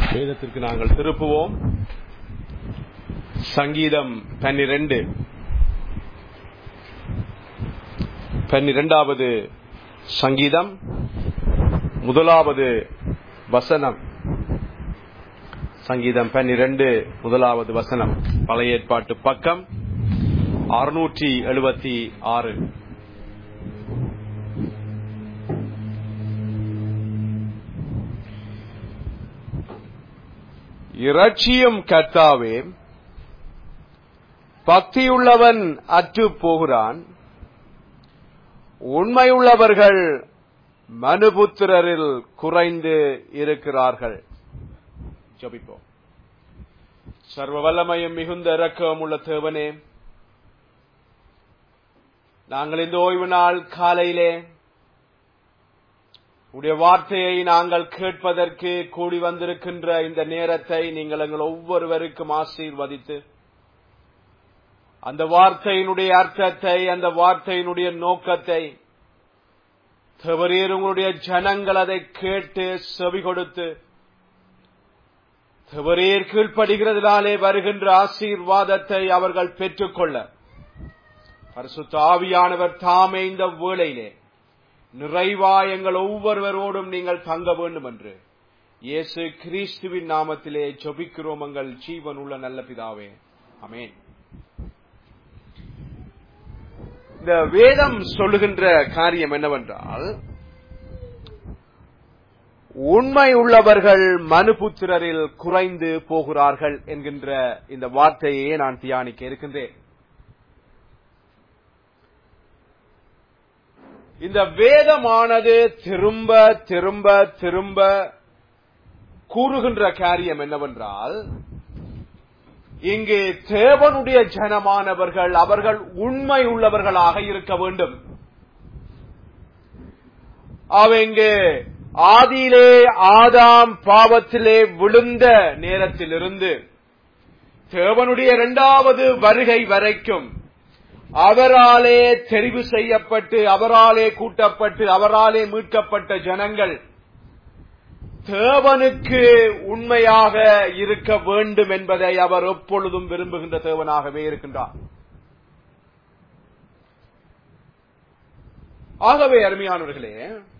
வேதத்திற்கு நாங்கள் திருப்புவோம் சங்கீதம் பன்னிரண்டு பன்னிரெண்டாவது சங்கீதம் முதலாவது வசனம் சங்கீதம் பன்னிரண்டு முதலாவது வசனம் பழைய ஏற்பாட்டு பக்கம் அறுநூற்றி எழுபத்தி ஆறு இரட்சியும் கர்த்தாவே பக்தியுள்ளவன் அற்று போகிறான் உண்மையுள்ளவர்கள் மனுபுத்திரரில் குறைந்து இருக்கிறார்கள் ஜபிப்போம் சர்வ வல்லமையும் மிகுந்த இரக்கம் உள்ள தேவனே நாங்கள் இந்த ஓய்வு நாள் காலையிலே உடைய வார்த்தையை நாங்கள் கேட்பதற்கு கூடி வந்திருக்கின்ற இந்த நேரத்தை நீங்கள் எங்கள் ஒவ்வொருவருக்கும் ஆசீர்வதித்து அந்த வார்த்தையினுடைய அர்த்தத்தை அந்த வார்த்தையினுடைய நோக்கத்தை தவறீர் உங்களுடைய ஜனங்கள் அதை கேட்டு செவி கொடுத்து தவறீர் கீழ்ப்படுகிறதுனாலே வருகின்ற ஆசீர்வாதத்தை அவர்கள் பெற்றுக்கொள்ள பரிசுத்த ஆவியானவர் தாமே இந்த வேளையிலே நிறைவா எங்கள் ஒவ்வொருவரோடும் நீங்கள் தங்க வேண்டும் என்று இயேசு கிறிஸ்துவின் நாமத்திலே ஜபிக்கிறோம் எங்கள் ஜீவன் உள்ள நல்ல பிதாவே அமேன் இந்த வேதம் சொல்லுகின்ற காரியம் என்னவென்றால் உண்மை உள்ளவர்கள் மனுபுத்திரரில் குறைந்து போகிறார்கள் என்கின்ற இந்த வார்த்தையே நான் தியானிக்க இருக்கின்றேன் இந்த வேதமானது திரும்ப திரும்ப திரும்ப கூறுகின்ற காரியம் என்னவென்றால் இங்கு தேவனுடைய ஜனமானவர்கள் அவர்கள் உண்மை உள்ளவர்களாக இருக்க வேண்டும் அவங்க ஆதியிலே ஆதாம் பாவத்திலே விழுந்த நேரத்திலிருந்து தேவனுடைய இரண்டாவது வருகை வரைக்கும் அவராலே தெரிவு செய்யப்பட்டு அவராலே கூட்டப்பட்டு அவராலே மீட்கப்பட்ட ஜனங்கள் தேவனுக்கு உண்மையாக இருக்க வேண்டும் என்பதை அவர் எப்பொழுதும் விரும்புகின்ற தேவனாகவே இருக்கின்றார் ஆகவே அருமையானவர்களே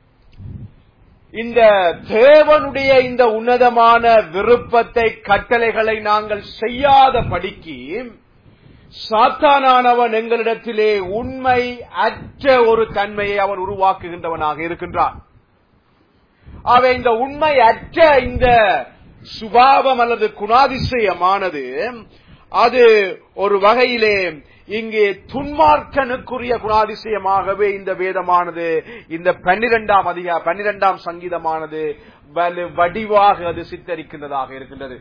இந்த தேவனுடைய இந்த உன்னதமான விருப்பத்தை கட்டளைகளை நாங்கள் செய்யாத படிக்கு சாத்தானானவன் எங்களிடத்திலே உண்மை அற்ற ஒரு தன்மையை அவன் உருவாக்குகின்றவனாக இருக்கின்றான் அவை இந்த உண்மை அற்ற இந்த சுபாவம் அல்லது குணாதிசயமானது அது ஒரு வகையிலே இங்கே துன்மார்க்கனுக்குரிய குணாதிசயமாகவே இந்த வேதமானது இந்த பன்னிரெண்டாம் அதிக பன்னிரெண்டாம் சங்கீதமானது வடிவாக அது சித்தரிக்கின்றதாக இருக்கின்றது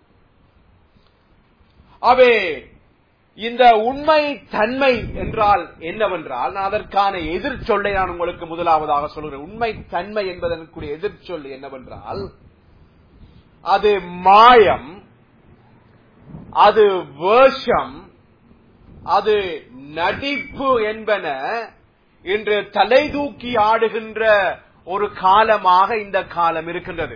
அவே இந்த உண்மை தன்மை என்றால் என்னவென்றால் நான் அதற்கான எதிர்ச்சொல்லை நான் உங்களுக்கு முதலாவதாக சொல்கிறேன் உண்மை தன்மை என்பதற்குரிய எதிர்ச்சொல் என்னவென்றால் அது மாயம் அது வேஷம் அது நடிப்பு என்பன இன்று தலை தூக்கி ஆடுகின்ற ஒரு காலமாக இந்த காலம் இருக்கின்றது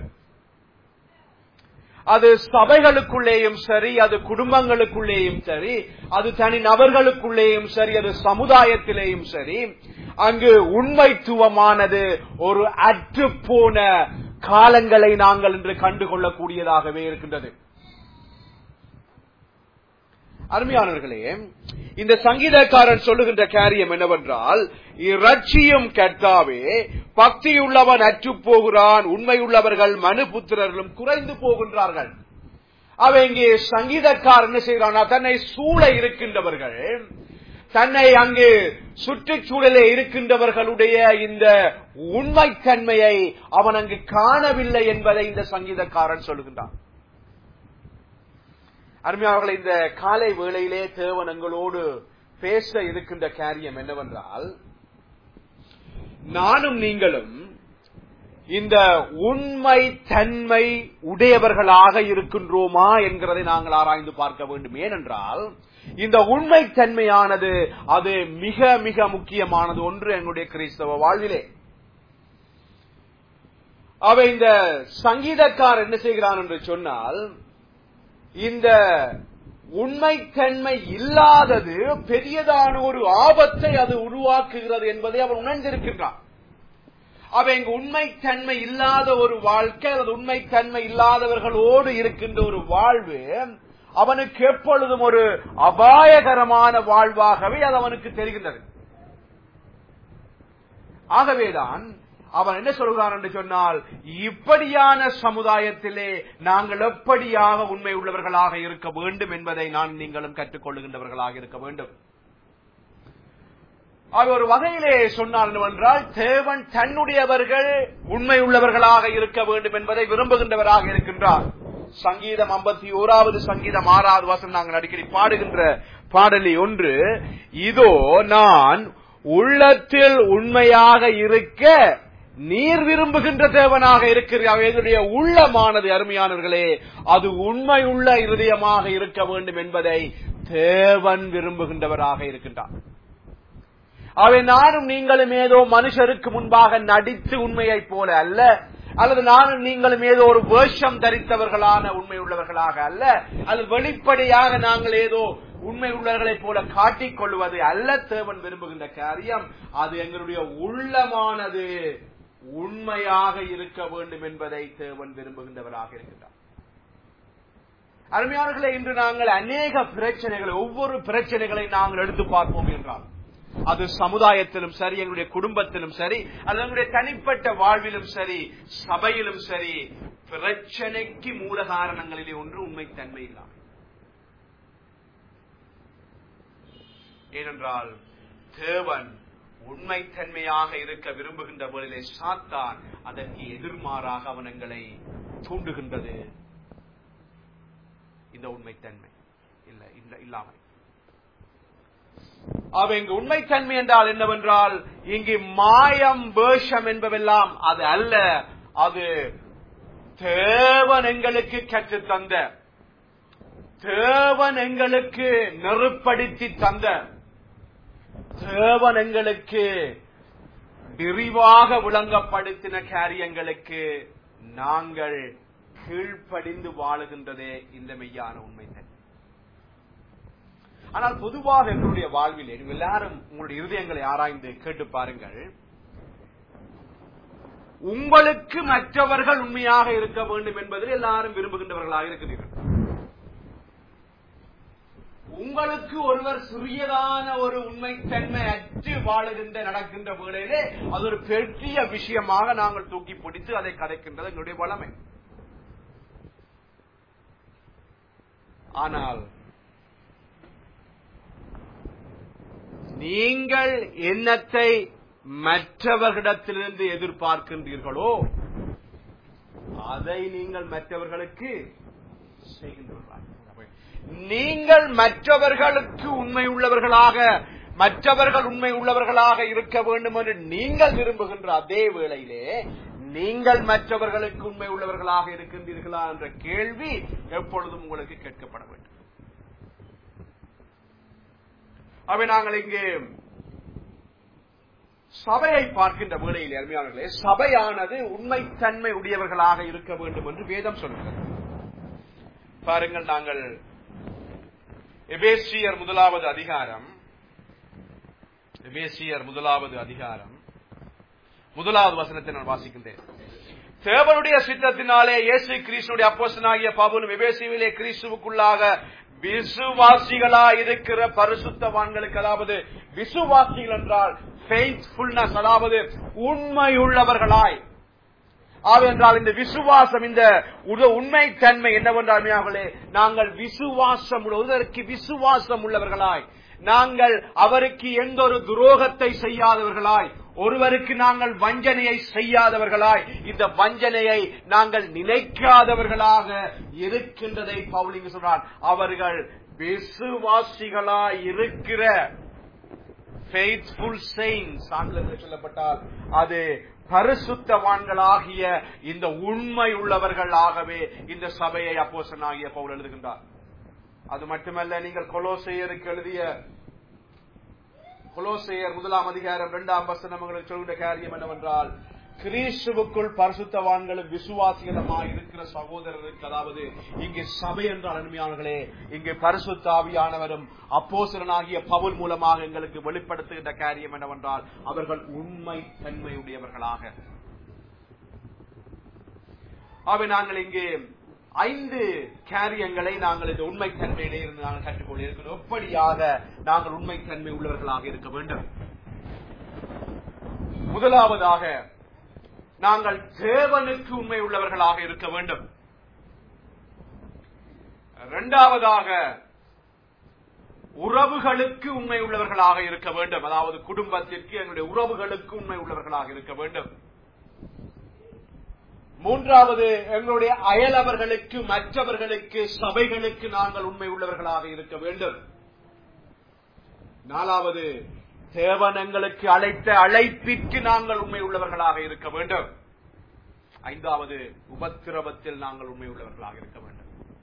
அது சபைகளுக்குள்ளேயும் சரி அது குடும்பங்களுக்குள்ளேயும் சரி அது தனி நபர்களுக்குள்ளேயும் சரி அது சமுதாயத்திலேயும் சரி அங்கு உண்மைத்துவமானது ஒரு அற்று போன காலங்களை நாங்கள் இன்று கண்டுகொள்ளக்கூடியதாகவே இருக்கின்றது அருமையானவர்களே இந்த சங்கீதக்காரன் சொல்லுகின்ற காரியம் என்னவென்றால் இரட்சியும் கர்த்தாவே பக்தியுள்ளவன் அற்று போகிறான் உண்மையுள்ளவர்கள் மனுபுத்திரர்களும் குறைந்து போகின்றார்கள் அவ இங்கே சங்கீதக்காரன் என்ன செய்கிறான் தன்னை சூழ இருக்கின்றவர்கள் தன்னை அங்கு சுற்றுச்சூழலே இருக்கின்றவர்களுடைய இந்த உண்மைத்தன்மையை அவன் அங்கு காணவில்லை என்பதை இந்த சங்கீதக்காரன் சொல்லுகின்றான் அருமையாளர்களை இந்த காலை வேளையிலே தேவன் எங்களோடு பேச இருக்கின்ற காரியம் என்னவென்றால் நானும் நீங்களும் இந்த உண்மை தன்மை உடையவர்களாக இருக்கின்றோமா என்கிறதை நாங்கள் ஆராய்ந்து பார்க்க வேண்டும் ஏனென்றால் இந்த உண்மை தன்மையானது அது மிக மிக முக்கியமானது ஒன்று எங்களுடைய கிறிஸ்தவ வாழ்விலே அவ இந்த சங்கீதக்கார் என்ன செய்கிறான் என்று சொன்னால் இந்த உண்மைத்தன்மை இல்லாதது பெரியதான ஒரு ஆபத்தை அது உருவாக்குகிறது என்பதை அவன் உணர்ந்திருக்கின்றான் அவ இங்கு உண்மைத்தன்மை இல்லாத ஒரு வாழ்க்கை அல்லது உண்மைத்தன்மை இல்லாதவர்களோடு இருக்கின்ற ஒரு வாழ்வு அவனுக்கு எப்பொழுதும் ஒரு அபாயகரமான வாழ்வாகவே அது அவனுக்கு தெரிகின்றது ஆகவேதான் அவன் என்ன சொல்கிறான் என்று சொன்னால் இப்படியான சமுதாயத்திலே நாங்கள் எப்படியாக உண்மை உள்ளவர்களாக இருக்க வேண்டும் என்பதை நான் நீங்களும் கற்றுக்கொள்ளுகின்றவர்களாக இருக்க வேண்டும் அவர் ஒரு வகையிலே சொன்னார் என்னவென்றால் தேவன் தன்னுடையவர்கள் உண்மை உள்ளவர்களாக இருக்க வேண்டும் என்பதை விரும்புகின்றவராக இருக்கின்றார் சங்கீதம் ஐம்பத்தி ஓராவது சங்கீதம் ஆறாவது வசனம் நாங்கள் அடிக்கடி பாடுகின்ற பாடலி ஒன்று இதோ நான் உள்ளத்தில் உண்மையாக இருக்க நீர் விரும்புகின்ற தேவனாக இருக்கிறார் என்னுடைய உள்ளமானது அருமையானவர்களே அது உண்மையுள்ள இருதயமாக இருக்க வேண்டும் என்பதை தேவன் விரும்புகின்றவராக இருக்கின்றார் அவை நானும் நீங்களும் ஏதோ மனுஷருக்கு முன்பாக நடித்து உண்மையைப் போல அல்ல அல்லது நானும் நீங்களும் ஏதோ ஒரு வேஷம் தரித்தவர்களான உண்மை உள்ளவர்களாக அல்ல அல்லது வெளிப்படையாக நாங்கள் ஏதோ உண்மை உள்ளவர்களைப் போல காட்டிக் கொள்வது அல்ல தேவன் விரும்புகின்ற காரியம் அது எங்களுடைய உள்ளமானது உண்மையாக இருக்க வேண்டும் என்பதை தேவன் விரும்புகின்றவராக இருக்கின்றார் அருமையானர்களே இன்று நாங்கள் அநேக பிரச்சனைகளை ஒவ்வொரு பிரச்சனைகளை நாங்கள் எடுத்து பார்ப்போம் என்றால் அது சமுதாயத்திலும் சரி எங்களுடைய குடும்பத்திலும் சரி அது எங்களுடைய தனிப்பட்ட வாழ்விலும் சரி சபையிலும் சரி பிரச்சனைக்கு மூல காரணங்களிலே ஒன்று உண்மைத்தன்மை இல்லாமல் ஏனென்றால் தேவன் உண்மைத்தன்மையாக இருக்க விரும்புகின்ற பொழுதே சாத்தான் அதற்கு எதிர்மாறாக அவன் எங்களை தூண்டுகின்றது இந்த உண்மைத்தன்மை இல்லை இல்லை இல்லாமல் அவ இங்கு உண்மைத்தன்மை என்றால் என்னவென்றால் இங்கு மாயம் வேஷம் என்பவெல்லாம் அது அல்ல அது தேவன் எங்களுக்கு கற்றுத் தந்த தேவன் எங்களுக்கு நெருப்படுத்தி தந்த தேவன் எங்களுக்கு விரிவாக விளங்கப்படுத்தின காரியங்களுக்கு நாங்கள் கீழ்ப்படிந்து வாழுகின்றதே இந்த மெய்யான உண்மை ஆனால் பொதுவாக எங்களுடைய வாழ்வில் எல்லாரும் உங்களுடைய இருதயங்களை ஆராய்ந்து கேட்டு பாருங்கள் உங்களுக்கு மற்றவர்கள் உண்மையாக இருக்க வேண்டும் என்பதில் எல்லாரும் விரும்புகின்றவர்களாக இருக்கிறீர்கள் உங்களுக்கு ஒருவர் சிறியதான ஒரு உண்மைத்தன்மை அற்று வாழுகின்ற நடக்கின்ற வேளையிலே அது ஒரு பெரிய விஷயமாக நாங்கள் தூக்கி பிடித்து அதை கதைக்கின்றது எங்களுடைய வளமை ஆனால் நீங்கள் எண்ணத்தை மற்றவர்களிடத்திலிருந்து எதிர்பார்க்கின்றீர்களோ அதை நீங்கள் மற்றவர்களுக்கு செய்கின்றீர்கள் நீங்கள் மற்றவர்களுக்கு உண்மை உள்ளவர்களாக மற்றவர்கள் உண்மை உள்ளவர்களாக இருக்க வேண்டும் என்று நீங்கள் விரும்புகின்ற அதே வேளையிலே நீங்கள் மற்றவர்களுக்கு உண்மை உள்ளவர்களாக இருக்கின்றீர்களா என்ற கேள்வி எப்பொழுதும் உங்களுக்கு கேட்கப்பட வேண்டும் அவை நாங்கள் இங்கு சபையை பார்க்கின்ற வேளையில் அருமையாளர்களே சபையானது உண்மைத்தன்மை உடையவர்களாக இருக்க வேண்டும் என்று வேதம் சொல்கிறது பாருங்கள் நாங்கள் எபேசியர் முதலாவது அதிகாரம் எபேசியர் முதலாவது அதிகாரம் முதலாவது வசனத்தை நான் வாசிக்கின்றேன் தேவனுடைய சித்தத்தினாலே இயேசு கிறிஸ்துடைய அப்போசனாகிய பவுலும் எபேசியிலே கிறிஸ்துவுக்குள்ளாக விசுவாசிகளா இருக்கிற பரிசுத்தவான்களுக்கு அதாவது விசுவாசிகள் என்றால் ஃபெய்த்ஃபுல்னஸ் அதாவது உண்மையுள்ளவர்களாய் ஆவென்றால் இந்த விசுவாசம் இந்த உண்மை தன்மை என்னவென்றால் நாங்கள் விசுவாசம் உள்ளதற்கு விசுவாசம் உள்ளவர்களாய் நாங்கள் அவருக்கு எந்த ஒரு துரோகத்தை செய்யாதவர்களாய் ஒருவருக்கு நாங்கள் வஞ்சனையை செய்யாதவர்களாய் இந்த வஞ்சனையை நாங்கள் நினைக்காதவர்களாக இருக்கின்றதை பவுலிங்க சொல்றார் அவர்கள் விசுவாசிகளாய் இருக்கிற ஃபெய்த்ஃபுல் செயின்ஸ் ஆங்கிலத்தில் சொல்லப்பட்டால் அது பரிசுத்தவான்களாகிய இந்த உண்மை உள்ளவர்களாகவே இந்த சபையை அப்போசனாகிய பவுல் எழுதுகின்றார் அது மட்டுமல்ல நீங்கள் கொலோசையருக்கு எழுதிய கொலோசையர் முதலாம் அதிகாரம் இரண்டாம் வசனம் உங்களுக்கு சொல்கின்ற காரியம் என்னவென்றால் கிறிஸ்துவுக்குள் பரிசுத்தவான்களும் விசுவாசிகளுமாக இருக்கிற சகோதரருக்கு அதாவது இங்கு சபை என்றால் அருமையானவர்களே இங்கு பரிசுத்தாவியானவரும் அப்போசரனாகிய பவுல் மூலமாக எங்களுக்கு வெளிப்படுத்துகின்ற காரியம் என்னவென்றால் அவர்கள் உண்மை தன்மையுடையவர்களாக அவை நாங்கள் இங்கே ஐந்து காரியங்களை நாங்கள் இந்த உண்மை தன்மையிலே இருந்து நாங்கள் கற்றுக்கொள்ள இருக்கிறோம் எப்படியாக நாங்கள் உண்மை தன்மை உள்ளவர்களாக இருக்க வேண்டும் முதலாவதாக நாங்கள் தேவனுக்கு உண்மை உள்ளவர்களாக இருக்க வேண்டும் இரண்டாவதாக உறவுகளுக்கு உண்மை உள்ளவர்களாக இருக்க வேண்டும் அதாவது குடும்பத்திற்கு எங்களுடைய உறவுகளுக்கு உண்மை உள்ளவர்களாக இருக்க வேண்டும் மூன்றாவது எங்களுடைய அயலவர்களுக்கு மற்றவர்களுக்கு சபைகளுக்கு நாங்கள் உண்மை உள்ளவர்களாக இருக்க வேண்டும் நாலாவது தேவன் எங்களுக்கு அழைத்த அழைப்பிற்கு நாங்கள் உண்மை உள்ளவர்களாக இருக்க வேண்டும் ஐந்தாவது உபத்திரவத்தில் நாங்கள் உண்மை உள்ளவர்களாக இருக்க வேண்டும்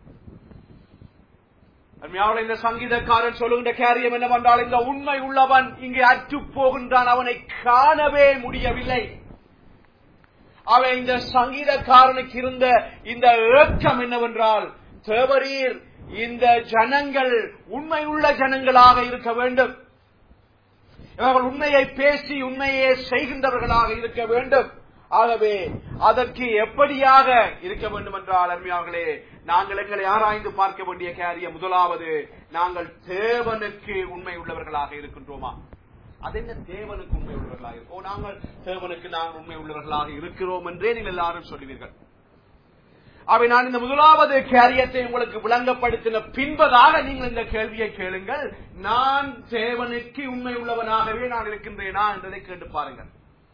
அருமையாவளை இந்த சங்கீதக்காரன் சொல்லுகின்ற காரியம் என்னவென்றால் இந்த உண்மை உள்ளவன் இங்கே அற்று போகின்றான் அவனை காணவே முடியவில்லை அவன் இந்த சங்கீதக்காரனுக்கு இருந்த இந்த ஏக்கம் என்னவென்றால் தேவரீர் இந்த ஜனங்கள் உண்மையுள்ள ஜனங்களாக இருக்க வேண்டும் இவர்கள் உண்மையை பேசி உண்மையை செய்கின்றவர்களாக இருக்க வேண்டும் ஆகவே அதற்கு எப்படியாக இருக்க வேண்டும் என்றால் அருமையார்களே நாங்கள் எங்களை ஆராய்ந்து பார்க்க வேண்டிய காரியம் முதலாவது நாங்கள் தேவனுக்கு உண்மை உள்ளவர்களாக இருக்கின்றோமா அது என்ன தேவனுக்கு உண்மை உள்ளவர்களாக இருக்கோம் நாங்கள் தேவனுக்கு நாங்கள் உண்மை உள்ளவர்களாக இருக்கிறோம் என்றே நீங்கள் எல்லாரும் சொல்லுவீர்கள் அவை நான் இந்த முதலாவது காரியத்தை உங்களுக்கு விளங்கப்படுத்தின பின்பதாக நீங்கள் இந்த கேள்வியை கேளுங்கள் நான் தேவனுக்கு உண்மை உள்ளவனாகவே நான் இருக்கின்றேனா என்றதை கேட்டு பாருங்கள்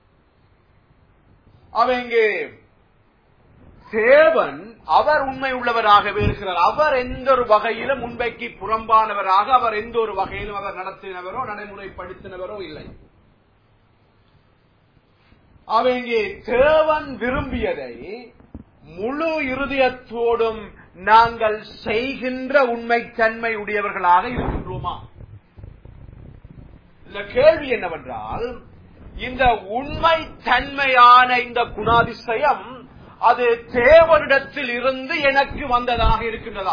அவ இங்கே தேவன் அவர் உண்மை உள்ளவராகவே இருக்கிறார் அவர் எந்த ஒரு வகையிலும் உண்மைக்கு புறம்பானவராக அவர் எந்த ஒரு வகையிலும் அவர் நடத்தினவரோ நடைமுறைப்படுத்தினவரோ இல்லை அவ இங்கே தேவன் விரும்பியதை முழு இருதயத்தோடும் நாங்கள் செய்கின்ற உண்மைத்தன்மை உடையவர்களாக இருக்கின்றோமா இந்த கேள்வி என்னவென்றால் இந்த உண்மை தன்மையான இந்த குணாதிசயம் அது தேவனிடத்தில் இருந்து எனக்கு வந்ததாக இருக்கின்றதா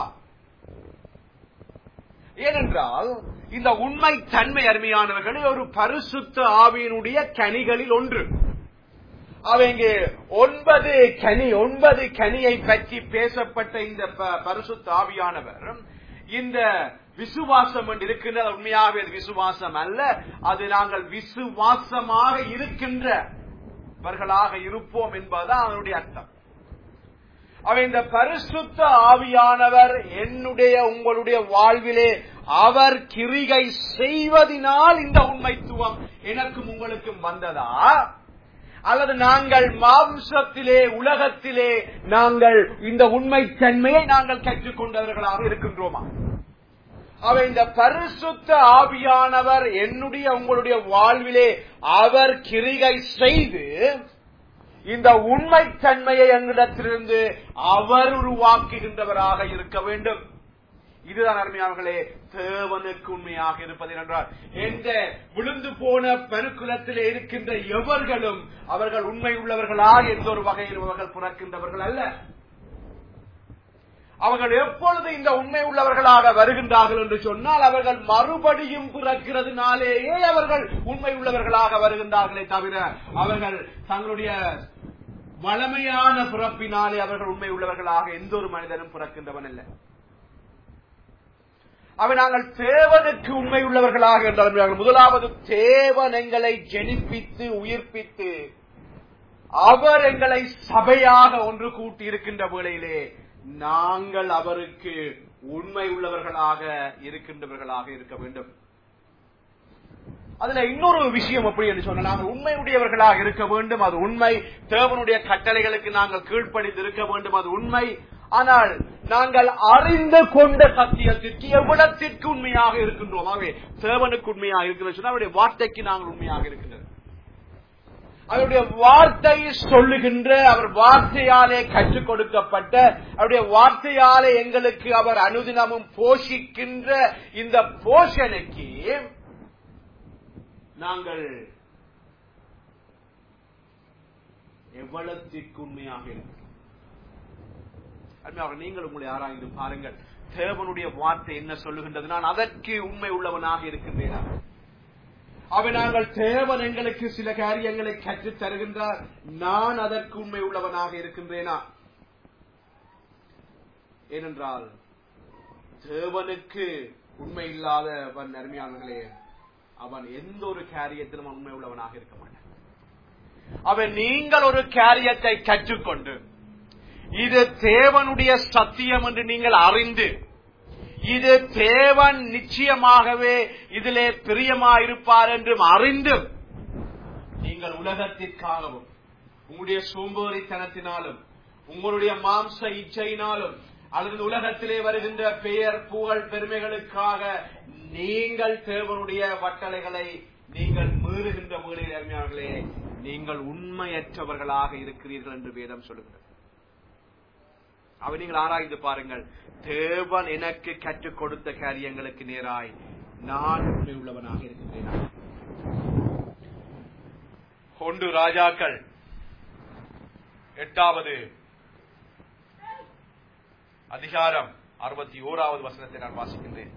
ஏனென்றால் இந்த உண்மை தன்மை அருமையானவர்களே ஒரு பரிசுத்த ஆவியினுடைய கனிகளில் ஒன்று அவங்க ஒன்பது கனி ஒன்பது கனியை பற்றி பேசப்பட்ட இந்த பரிசுத்த ஆவியானவர் இந்த விசுவாசம் என்று இருக்கின்ற உண்மையாகவே அது விசுவாசம் அல்ல அது நாங்கள் விசுவாசமாக இருக்கின்றவர்களாக இருப்போம் என்பதுதான் அதனுடைய அர்த்தம் அவ இந்த பரிசுத்த ஆவியானவர் என்னுடைய உங்களுடைய வாழ்விலே அவர் கிரிகை செய்வதனால் இந்த உண்மைத்துவம் எனக்கும் உங்களுக்கும் வந்ததா அல்லது நாங்கள் மாம்சத்திலே உலகத்திலே நாங்கள் இந்த உண்மைத்தன்மையை நாங்கள் கற்றுக்கொண்டவர்களாக இருக்கின்றோமா அவை இந்த பரிசுத்த ஆவியானவர் என்னுடைய உங்களுடைய வாழ்விலே அவர் கிரிகை செய்து இந்த உண்மைத்தன்மையை எங்களிடத்திலிருந்து அவர் உருவாக்குகின்றவராக இருக்க வேண்டும் இதுதான் அருமையானவர்களே தேவனுக்கு உண்மையாக இருப்பது என்றால் எந்த விழுந்து போன பெருக்குலத்திலே இருக்கின்ற எவர்களும் அவர்கள் உண்மை உள்ளவர்களா எந்த ஒரு வகையில் அவர்கள் பிறக்கின்றவர்கள் அல்ல அவர்கள் எப்பொழுது இந்த உண்மை உள்ளவர்களாக வருகின்றார்கள் என்று சொன்னால் அவர்கள் மறுபடியும் பிறக்கிறதுனாலேயே அவர்கள் உண்மை உள்ளவர்களாக வருகின்றார்களே தவிர அவர்கள் தங்களுடைய வளமையான பிறப்பினாலே அவர்கள் உண்மை உள்ளவர்களாக எந்த ஒரு மனிதனும் பிறக்கின்றவன் அல்ல அவை நாங்கள் தேவனுக்கு உண்மை உள்ளவர்களாக என்றார்கள் முதலாவது தேவன் எங்களை ஜெனிப்பித்து உயிர்ப்பித்து அவர் எங்களை சபையாக ஒன்று கூட்டி இருக்கின்ற வேளையிலே நாங்கள் அவருக்கு உண்மை உள்ளவர்களாக இருக்கின்றவர்களாக இருக்க வேண்டும் அதுல இன்னொரு விஷயம் எப்படி என்று சொன்னால் நாங்கள் உண்மையுடையவர்களாக இருக்க வேண்டும் அது உண்மை தேவனுடைய கட்டளைகளுக்கு நாங்கள் கீழ்ப்படிந்து இருக்க வேண்டும் அது உண்மை ஆனால் நாங்கள் அறிந்து கொண்ட சத்தியத்திற்கு எவ்விடத்திற்கு உண்மையாக இருக்கின்றோம் ஆகவே தேவனுக்கு உண்மையாக இருக்கிறது சொன்னால் அவருடைய வார்த்தைக்கு நாங்கள் உண்மையாக இருக்கின்றது அவருடைய வார்த்தை சொல்லுகின்ற அவர் வார்த்தையாலே கற்றுக் கொடுக்கப்பட்ட அவருடைய வார்த்தையாலே எங்களுக்கு அவர் அனுதினமும் போஷிக்கின்ற இந்த போஷணைக்கு நாங்கள் எவ்வளத்திற்கு உண்மையாக இருக்கிறோம் அருமையாக நீங்கள் உங்களை ஆராய்ந்து பாருங்கள் தேவனுடைய வார்த்தை என்ன சொல்லுகின்றது நான் அதற்கு உண்மை உள்ளவனாக இருக்கின்றேனா அவை நாங்கள் தேவன் எங்களுக்கு சில காரியங்களை கற்றுத் தருகின்றார் நான் அதற்கு உண்மை உள்ளவனாக இருக்கின்றேனா ஏனென்றால் தேவனுக்கு உண்மை இல்லாதவன் அருமையானவர்களே அவன் எந்த ஒரு காரியத்திலும் உண்மை உள்ளவனாக இருக்க மாட்டான் அவன் நீங்கள் ஒரு காரியத்தை கற்றுக்கொண்டு இது தேவனுடைய சத்தியம் என்று நீங்கள் அறிந்து இது தேவன் நிச்சயமாகவே இதிலே பிரியமாயிருப்பார் என்றும் அறிந்தும் நீங்கள் உலகத்திற்காகவும் உங்களுடைய சோம்பேறித்தனத்தினாலும் உங்களுடைய மாம்ச இச்சையினாலும் அல்லது உலகத்திலே வருகின்ற பெயர் புகழ் பெருமைகளுக்காக நீங்கள் தேவனுடைய வட்டளைகளை நீங்கள் மீறுகின்ற வேளையில் அருமையாளர்களே நீங்கள் உண்மையற்றவர்களாக இருக்கிறீர்கள் என்று வேதம் சொல்லுகிறது அவை நீங்கள் ஆராய்ந்து பாருங்கள் தேவன் எனக்கு கற்றுக் கொடுத்த காரியங்களுக்கு நேராய் நான் உண்மை உள்ளவனாக இருக்கின்றேன் ஒன்று ராஜாக்கள் எட்டாவது அதிகாரம் அறுபத்தி ஓராவது வசனத்தை நான் வாசிக்கின்றேன்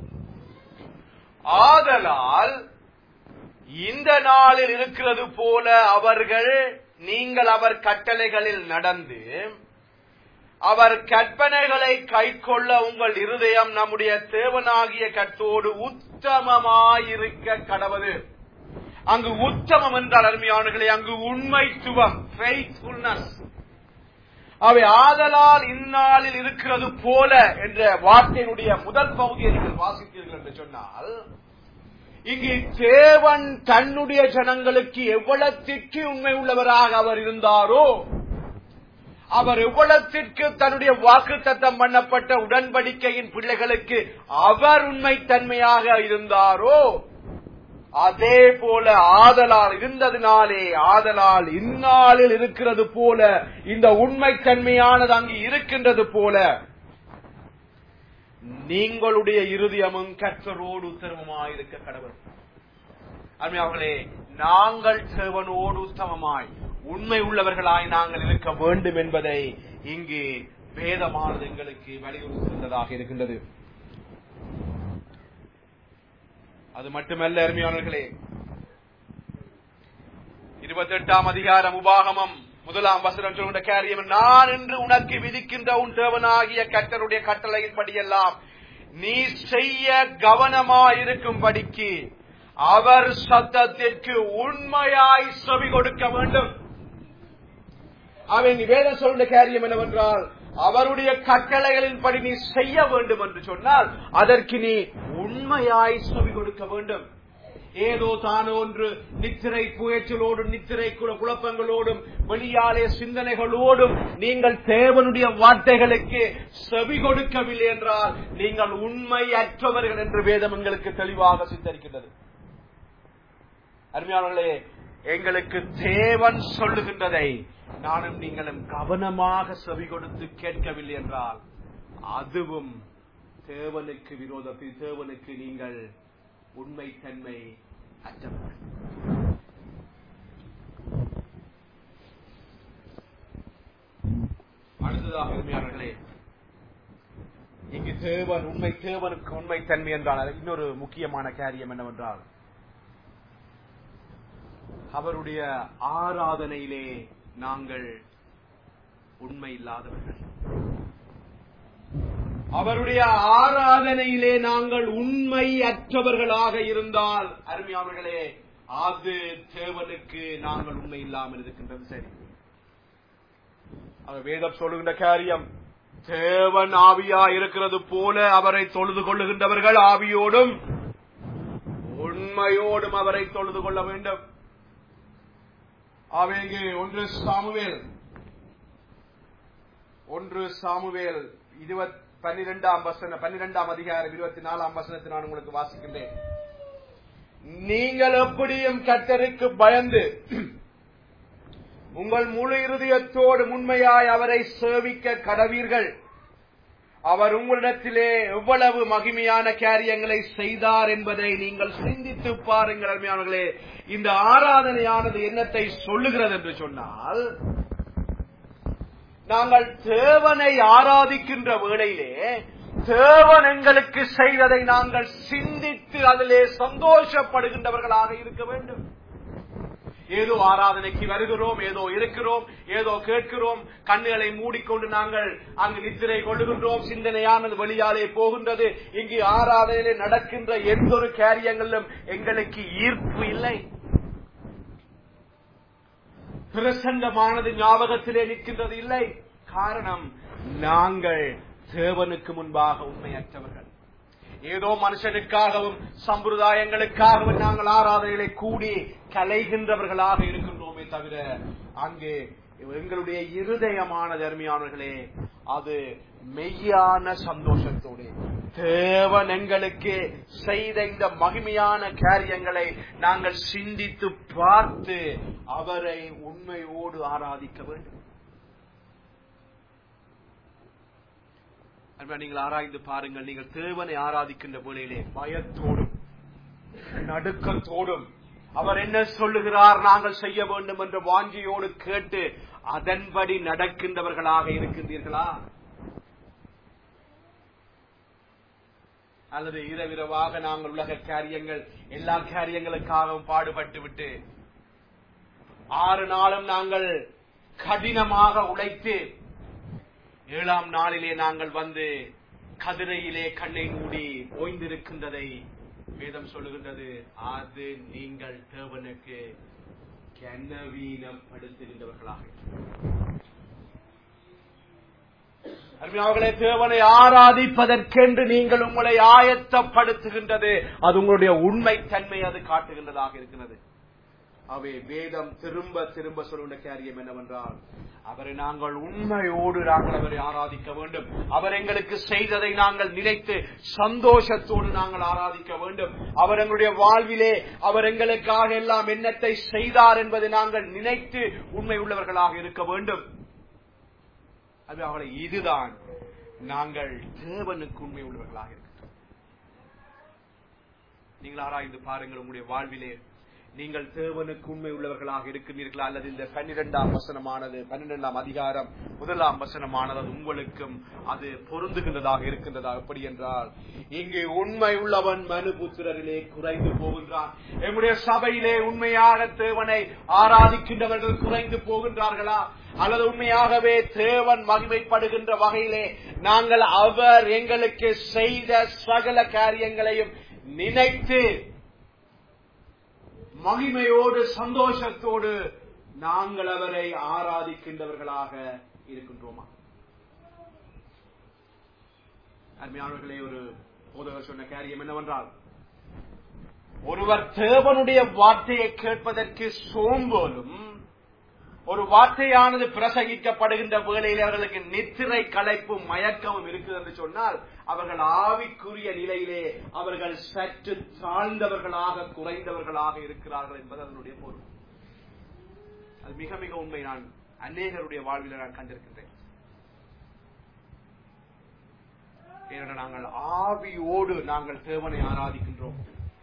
ஆதலால் இந்த நாளில் இருக்கிறது போல அவர்கள் நீங்கள் அவர் கட்டளைகளில் நடந்து அவர் கற்பனைகளை கைக்கொள்ள உங்கள் இருதயம் நம்முடைய தேவனாகிய கட்டோடு உத்தமமாயிருக்க கடவது அங்கு உத்தமம் என்றால் அருமையானர்களே அங்கு உண்மைத்துவம் ஃபெய்த்ஃபுல்னஸ் அவை ஆதலால் இந்நாளில் இருக்கிறது போல என்ற வார்த்தையினுடைய முதல் பகுதியை நீங்கள் வாசித்தீர்கள் என்று சொன்னால் இங்கு தேவன் தன்னுடைய ஜனங்களுக்கு எவ்வளத்திற்கு உண்மை உள்ளவராக அவர் இருந்தாரோ அவர் எவ்வளத்திற்கு தன்னுடைய வாக்கு தத்தம் பண்ணப்பட்ட உடன்படிக்கையின் பிள்ளைகளுக்கு அவர் உண்மை தன்மையாக இருந்தாரோ அதே போல ஆதலால் இருந்ததினாலே ஆதலால் இந்நாளில் இருக்கிறது போல இந்த உண்மை தன்மையானது அங்கு இருக்கின்றது போல நீங்களுடைய இருதயமும் கற்றரோடு உத்தரவுமாயிருக்க கடவுள் அருமையாவர்களே நாங்கள் தேவனோடு உத்தமமாய் உண்மை உள்ளவர்களாய் நாங்கள் இருக்க வேண்டும் என்பதை இங்கு வேதமானது எங்களுக்கு வலியுறுத்துகின்றதாக இருக்கின்றது அது மட்டுமல்ல அருமையானவர்களே இருபத்தி எட்டாம் அதிகாரம் உபாகமம் முதலாம் வசனம் சொல்கின்ற காரியம் நான் என்று உனக்கு விதிக்கின்ற உன் தேவனாகிய கட்டருடைய கட்டளையின்படியெல்லாம் நீ செய்ய கவனமாயிருக்கும்படிக்கு அவர் சத்தத்திற்கு உண்மையாய் செவி கொடுக்க வேண்டும் அவன் வேதம் சொல்ற காரியம் என்னவென்றால் அவருடைய கட்டளைகளின்படி நீ செய்ய வேண்டும் என்று சொன்னால் அதற்கு நீ உண்மையாய் செவி கொடுக்க வேண்டும் ஏதோ தானோ ஒன்று நித்திரை புயற்றலோடும் நித்திரை குல- குழப்பங்களோடும் வெளியாலே சிந்தனைகளோடும் நீங்கள் தேவனுடைய வார்த்தைகளுக்கு செவி கொடுக்கவில்லை என்றால் நீங்கள் உண்மையற்றவர்கள் என்று வேதம் எங்களுக்கு தெளிவாக சித்தரிக்கின்றது அருமையானவர்களே எங்களுக்கு தேவன் சொல்லுகின்றதை நானும் நீங்களும் கவனமாக செவி கொடுத்து கேட்கவில்லை என்றால் அதுவும் தேவனுக்கு விரோதத்தில் தேவனுக்கு நீங்கள் உண்மை தன்மை அற்றவர்கள் அடுத்ததாக அருமையானவர்களே இங்கு தேவன் உண்மை தேவனுக்கு உண்மை தன்மை என்றால் இன்னொரு முக்கியமான காரியம் என்னவென்றால் அவருடைய ஆராதனையிலே நாங்கள் உண்மை இல்லாதவர்கள் அவருடைய ஆராதனையிலே நாங்கள் உண்மை அற்றவர்களாக இருந்தால் அருமையானவர்களே அது தேவனுக்கு நாங்கள் உண்மை இல்லாமல் இருக்கின்றது சரி அவர் வேதம் சொல்லுகின்ற காரியம் தேவன் ஆவியா இருக்கிறது போல அவரை தொழுது கொள்ளுகின்றவர்கள் ஆவியோடும் உண்மையோடும் அவரை தொழுது கொள்ள வேண்டும் அவைங்க ஒன்று சாமுவேல் ஒன்று சாமுவேல் இருபத் பன்னிரெண்டாம் வசன பன்னிரெண்டாம் அதிகாரம் இருபத்தி நாலாம் வசனத்தை நான் உங்களுக்கு வாசிக்கின்றேன் நீங்கள் எப்படியும் கத்தருக்கு பயந்து உங்கள் முழு இருதயத்தோடு உண்மையாய் அவரை சேவிக்க கடவீர்கள் அவர் உங்களிடத்திலே எவ்வளவு மகிமையான காரியங்களை செய்தார் என்பதை நீங்கள் சிந்தித்து பாருங்கள் அருமையானவர்களே இந்த ஆராதனையானது என்னத்தை சொல்லுகிறது என்று சொன்னால் நாங்கள் தேவனை ஆராதிக்கின்ற வேளையிலே தேவன் எங்களுக்கு செய்ததை நாங்கள் சிந்தித்து அதிலே சந்தோஷப்படுகின்றவர்களாக இருக்க வேண்டும் ஏதோ ஆராதனைக்கு வருகிறோம் ஏதோ இருக்கிறோம் ஏதோ கேட்கிறோம் கண்ணுகளை மூடிக்கொண்டு நாங்கள் அங்கு நித்திரை கொள்ளுகின்றோம் சிந்தனையானது வெளியாலே போகின்றது இங்கு ஆராதனையிலே நடக்கின்ற எந்த ஒரு காரியங்களிலும் எங்களுக்கு ஈர்ப்பு இல்லை பிரசண்டமானது ஞாபகத்திலே நிற்கின்றது இல்லை காரணம் நாங்கள் தேவனுக்கு முன்பாக உண்மையற்றவர்கள் ஏதோ மனுஷனுக்காகவும் சம்பிரதாயங்களுக்காகவும் நாங்கள் ஆராதனைகளை கூடி கலைகின்றவர்களாக இருக்கின்றோமே தவிர அங்கே எங்களுடைய இருதயமான தர்மியானவர்களே அது மெய்யான சந்தோஷத்தோடு தேவன் எங்களுக்கு செய்த இந்த மகிமையான காரியங்களை நாங்கள் சிந்தித்து பார்த்து அவரை உண்மையோடு ஆராதிக்க வேண்டும் நீங்கள் ஆராய்ந்து பாருங்கள் நீங்கள் தேவனை ஆராதிக்கின்ற வேளையிலே பயத்தோடும் நடுக்கத்தோடும் அவர் என்ன சொல்லுகிறார் நாங்கள் செய்ய வேண்டும் என்ற வாஞ்சியோடு கேட்டு அதன்படி நடக்கின்றவர்களாக இருக்கின்றீர்களா அல்லது இரவிரவாக நாங்கள் உலக காரியங்கள் எல்லா காரியங்களுக்காகவும் பாடுபட்டு விட்டு ஆறு நாளும் நாங்கள் கடினமாக உழைத்து ஏழாம் நாளிலே நாங்கள் வந்து கதிரையிலே கண்ணை மூடி ஓய்ந்திருக்கின்றதை வேதம் சொல்லுகின்றது அது நீங்கள் தேவனுக்கு கனவீனப்படுத்துகின்றவர்களாக அருமையாவர்களே தேவனை ஆராதிப்பதற்கென்று நீங்கள் உங்களை ஆயத்தப்படுத்துகின்றது அது உங்களுடைய உண்மை தன்மை அது காட்டுகின்றதாக இருக்கிறது அவை வேதம் திரும்ப திரும்ப சொல்லுகின்ற காரியம் என்னவென்றால் அவரை நாங்கள் உண்மையோடு நாங்கள் அவரை ஆராதிக்க வேண்டும் அவர் எங்களுக்கு செய்ததை நாங்கள் நினைத்து சந்தோஷத்தோடு நாங்கள் ஆராதிக்க வேண்டும் அவர் எங்களுடைய வாழ்விலே அவர் எங்களுக்காக எல்லாம் என்னத்தை செய்தார் என்பதை நாங்கள் நினைத்து உண்மை உள்ளவர்களாக இருக்க வேண்டும் அது அவளை இதுதான் நாங்கள் தேவனுக்கு உண்மை உள்ளவர்களாக இருக்கிறோம் நீங்கள் ஆராய்ந்து பாருங்கள் உங்களுடைய வாழ்விலே நீங்கள் தேவனுக்கு உண்மை உள்ளவர்களாக இருக்கின்றீர்களா அல்லது இந்த பன்னிரெண்டாம் வசனமானது பன்னிரெண்டாம் அதிகாரம் முதலாம் வசனமானது அது உங்களுக்கும் அது பொருந்துகின்றதாக இருக்கின்றதா எப்படி என்றால் இங்கே உண்மை உள்ளவன் மனுபுத்திரரிலே குறைந்து போகின்றான் எம்முடைய சபையிலே உண்மையாக தேவனை ஆராதிக்கின்றவர்கள் குறைந்து போகின்றார்களா அல்லது உண்மையாகவே தேவன் மகிமைப்படுகின்ற வகையிலே நாங்கள் அவர் எங்களுக்கு செய்த சகல காரியங்களையும் நினைத்து மகிமையோடு சந்தோஷத்தோடு நாங்கள் அவரை ஆராதிக்கின்றவர்களாக இருக்கின்றோமா அருமையானவர்களே ஒரு போதகர் சொன்ன காரியம் என்னவென்றால் ஒருவர் தேவனுடைய வார்த்தையை கேட்பதற்கு சோம்போலும் ஒரு வார்த்தையானது பிரசங்கிக்கப்படுகின்ற வேளையில் அவர்களுக்கு நித்திரை களைப்பும் மயக்கமும் இருக்குது என்று சொன்னால் அவர்கள் ஆவிக்குரிய நிலையிலே அவர்கள் சற்று தாழ்ந்தவர்களாக குறைந்தவர்களாக இருக்கிறார்கள் என்பது அதனுடைய பொருள் அது மிக மிக உண்மை நான் அநேகருடைய வாழ்வில் நான் கண்டிருக்கின்றேன் ஏனென்றால் நாங்கள் ஆவியோடு நாங்கள் தேவனை ஆராதிக்கின்றோம்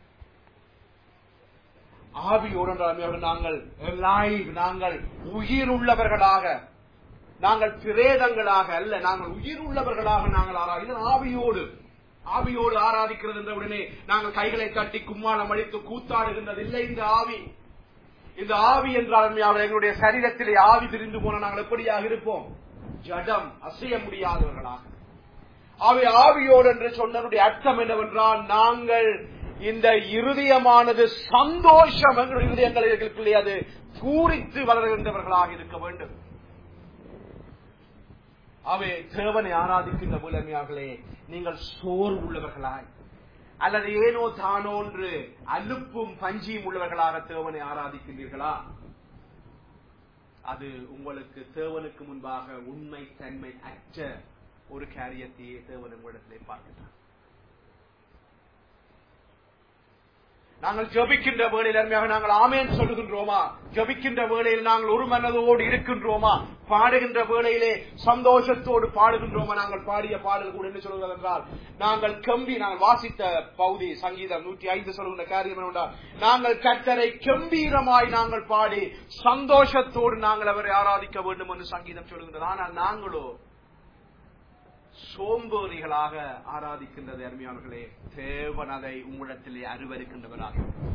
ஆவியோடு நாங்கள் லைவ் நாங்கள் உயிர் உள்ளவர்களாக நாங்கள் பிரேதங்களாக அல்ல நாங்கள் உயிர் உள்ளவர்களாக நாங்கள் ஆராதி ஆவியோடு ஆவியோடு ஆராதிக்கிறது என்ற உடனே நாங்கள் கைகளை தட்டி கும்மாளம் அளித்து கூத்தாடுகின்றது இல்லை இந்த ஆவி இந்த ஆவி என்றால் எங்களுடைய சரீரத்திலே ஆவி திரிந்து போன நாங்கள் எப்படியாக இருப்போம் ஜடம் அசைய முடியாதவர்களாக ஆவி ஆவியோடு என்று சொன்னதுடைய அர்த்தம் என்னவென்றால் நாங்கள் இந்த இருதயமானது சந்தோஷம் எங்களுடைய இருதயங்களுக்குள்ளே அது பூரித்து வளர்கின்றவர்களாக இருக்க வேண்டும் அவை தேவனை ஆராதிக்கின்ற மூலமையாகலே நீங்கள் சோர் உள்ளவர்களாய் அல்லது ஏனோ தானோ என்று அலுப்பும் பஞ்சியும் உள்ளவர்களாக தேவனை ஆராதிக்கின்றீர்களா அது உங்களுக்கு தேவனுக்கு முன்பாக உண்மை தன்மை அற்ற ஒரு காரியத்தையே தேவன் உங்களிடத்திலே பார்க்கிறார் நாங்கள் ஜபிக்கின்ற வேளையில் அருமையாக நாங்கள் ஆமேன் சொல்லுகின்றோமா ஜபிக்கின்ற வேளையில் நாங்கள் ஒரு மனதோடு இருக்கின்றோமா பாடுகின்ற வேளையிலே சந்தோஷத்தோடு பாடுகின்றோமா நாங்கள் பாடிய பாடல் கூட என்ன சொல்வது என்றால் நாங்கள் கம்பி நாங்கள் வாசித்த பகுதி சங்கீதம் நூற்றி ஐந்து சொல்லுகின்ற காரியம் என்னவென்றால் நாங்கள் கர்த்தரை கம்பீரமாய் நாங்கள் பாடி சந்தோஷத்தோடு நாங்கள் அவரை ஆராதிக்க வேண்டும் என்று சங்கீதம் சொல்லுகின்றது ஆனால் நாங்களோ சோம்பேறிகளாக ஆராதிக்கின்றது அருமையானவர்களே தேவன் அதை உம்மிடத்திலே அருவருக்கின்றவராக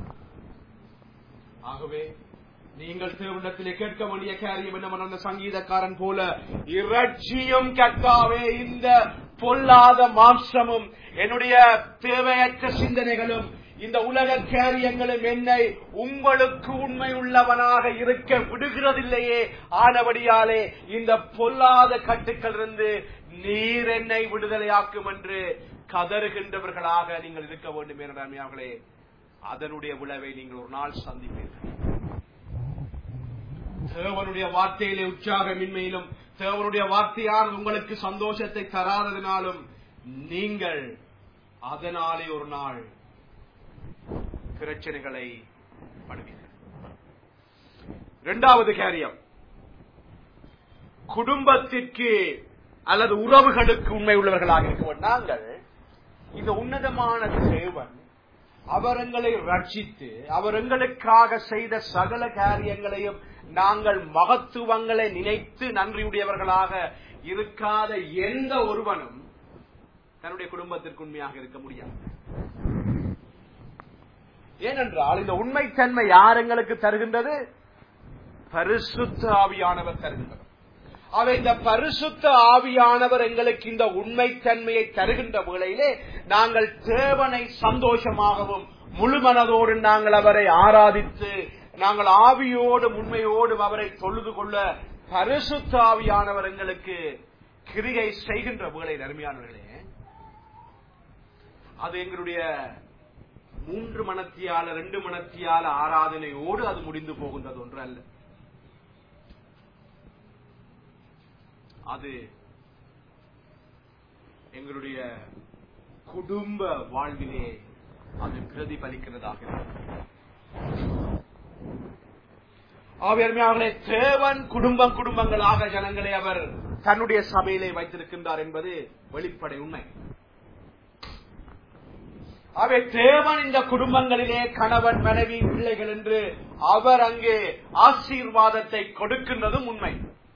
ஆகவே நீங்கள் தேவனிடத்திலே கேட்க வேண்டிய காரியம் என்ன அந்த சங்கீதக்காரன் போல இறைச்சியும் கத்தாவே இந்த பொல்லாத மாம்சமும் என்னுடைய தேவையற்ற சிந்தனைகளும் இந்த உலக காரியங்களும் என்னை உங்களுக்கு உண்மை உள்ளவனாக இருக்க விடுகிறதில்லையே ஆனபடியாலே இந்த பொல்லாத கட்டுக்கள் இருந்து நீர் என்னை விடுதலையாக்கும் என்று கதறுகின்றவர்களாக நீங்கள் இருக்க வேண்டும் என நன்மையார்களே அதனுடைய விளைவை நீங்கள் ஒரு நாள் சந்திப்பீர்கள் தேவனுடைய வார்த்தையிலே உற்சாகமின்மையிலும் தேவனுடைய வார்த்தையால் உங்களுக்கு சந்தோஷத்தை தராததினாலும் நீங்கள் அதனாலே ஒரு நாள் பிரச்சனைகளை படுவீர்கள் இரண்டாவது காரியம் குடும்பத்திற்கு அல்லது உறவுகளுக்கு உண்மை உள்ளவர்களாக இருக்க நாங்கள் இந்த உன்னதமான தேவன் அவர் எங்களை ரட்சித்து அவர் எங்களுக்காக செய்த சகல காரியங்களையும் நாங்கள் மகத்துவங்களை நினைத்து நன்றியுடையவர்களாக இருக்காத எந்த ஒருவனும் தன்னுடைய குடும்பத்திற்கு உண்மையாக இருக்க முடியாது ஏனென்றால் இந்த உண்மைத்தன்மை யார் எங்களுக்கு தருகின்றது பரிசுத்த ஆவியானவர் தருகின்றது அவை இந்த பரிசுத்த ஆவியானவர் எங்களுக்கு இந்த உண்மைத்தன்மையை தருகின்ற வேளையிலே நாங்கள் தேவனை சந்தோஷமாகவும் முழு மனதோடு நாங்கள் அவரை ஆராதித்து நாங்கள் ஆவியோடும் உண்மையோடும் அவரை தொழுது கொள்ள பரிசுத்த ஆவியானவர் எங்களுக்கு கிரிகை செய்கின்ற வேளை அருமையானவர்களே அது எங்களுடைய மூன்று மனத்தியால ரெண்டு மனத்தியால ஆராதனையோடு அது முடிந்து போகின்றது ஒன்று அல்ல அது எங்களுடைய குடும்ப வாழ்விலே அது பிரதிபலிக்கிறதாக ஆவியர்மையாளர்களே தேவன் குடும்பம் குடும்பங்களாக ஜனங்களை அவர் தன்னுடைய சபையிலே வைத்திருக்கின்றார் என்பது வெளிப்படை உண்மை அவை தேவன் இந்த குடும்பங்களிலே கணவன் மனைவி பிள்ளைகள் என்று அவர் அங்கே ஆசீர்வாதத்தை கொடுக்கின்றதும் உண்மை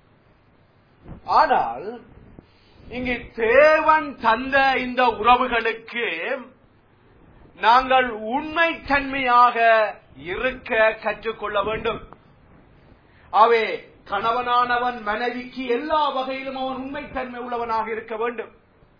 ஆனால் இங்கு தேவன் தந்த இந்த உறவுகளுக்கு நாங்கள் உண்மைத்தன்மையாக இருக்க கற்றுக்கொள்ள வேண்டும் அவே கணவனானவன் மனைவிக்கு எல்லா வகையிலும் அவன் உண்மைத்தன்மை உள்ளவனாக இருக்க வேண்டும்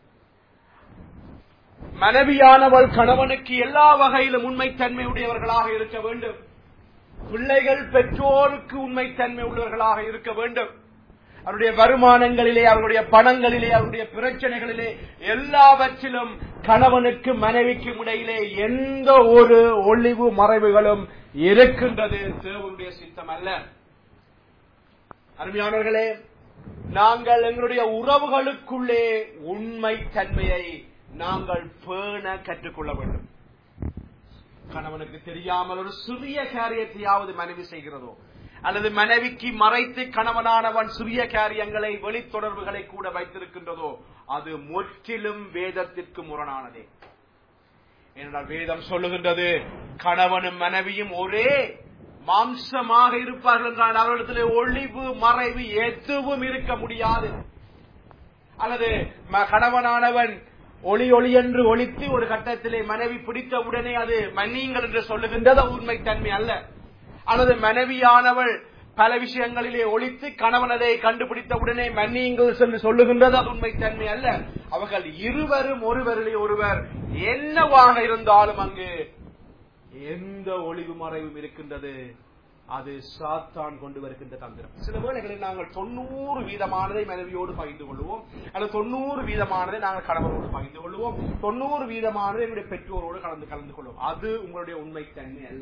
மனைவியானவள் கணவனுக்கு எல்லா வகையிலும் உண்மைத்தன்மை உடையவர்களாக இருக்க வேண்டும் பிள்ளைகள் பெற்றோருக்கு உண்மைத்தன்மை உள்ளவர்களாக இருக்க வேண்டும் அவருடைய வருமானங்களிலே அவருடைய பணங்களிலே அவருடைய பிரச்சனைகளிலே எல்லாவற்றிலும் கணவனுக்கு மனைவிக்கும் இடையிலே எந்த ஒரு ஒளிவு மறைவுகளும் இருக்கின்றது தேவனுடைய சித்தம் அல்ல அருமையானவர்களே நாங்கள் எங்களுடைய உறவுகளுக்குள்ளே உண்மை தன்மையை நாங்கள் பேண கற்றுக்கொள்ள வேண்டும் கணவனுக்கு தெரியாமல் ஒரு சிறிய காரியத்தையாவது மனைவி செய்கிறதோ அல்லது மனைவிக்கு மறைத்து கணவனானவன் சிறிய காரியங்களை வெளித்தொடர்புகளை கூட வைத்திருக்கின்றதோ அது முற்றிலும் வேதத்திற்கு முரணானதே ஏனென்றால் வேதம் சொல்லுகின்றது கணவனும் மனைவியும் ஒரே மாம்சமாக இருப்பார்கள் என்றால் அவர்களிடத்தில் ஒளிவு மறைவு எதுவும் இருக்க முடியாது அல்லது கணவனானவன் ஒளி ஒளி என்று ஒழித்து ஒரு கட்டத்திலே மனைவி பிடித்த உடனே அது மன்னியுங்கள் என்று சொல்லுகின்றது உண்மைத்தன்மை அல்ல அல்லது மனைவியானவள் பல விஷயங்களிலே ஒழித்து கணவனதை கண்டுபிடித்த உடனே மன்னியுங்கள் என்று சொல்லுகின்றது அது உண்மைத்தன்மை அல்ல அவர்கள் இருவரும் ஒருவரிலே ஒருவர் என்னவாக இருந்தாலும் அங்கு எந்த ஒளிவு மறைவும் இருக்கின்றது அது சாத்தான் கொண்டு வருகின்ற தந்திரம் சில வேளைகளில் நாங்கள் தொண்ணூறு வீதமானதை மனைவியோடு பகிர்ந்து கொள்வோம் அல்லது தொண்ணூறு வீதமானதை நாங்கள் கணவரோடு பகிர்ந்து கொள்வோம் தொண்ணூறு வீதமானதை எங்களுடைய பெற்றோரோடு கலந்து கலந்து கொள்வோம் அது உங்களுடைய உண்மைத்தன்மை அல்ல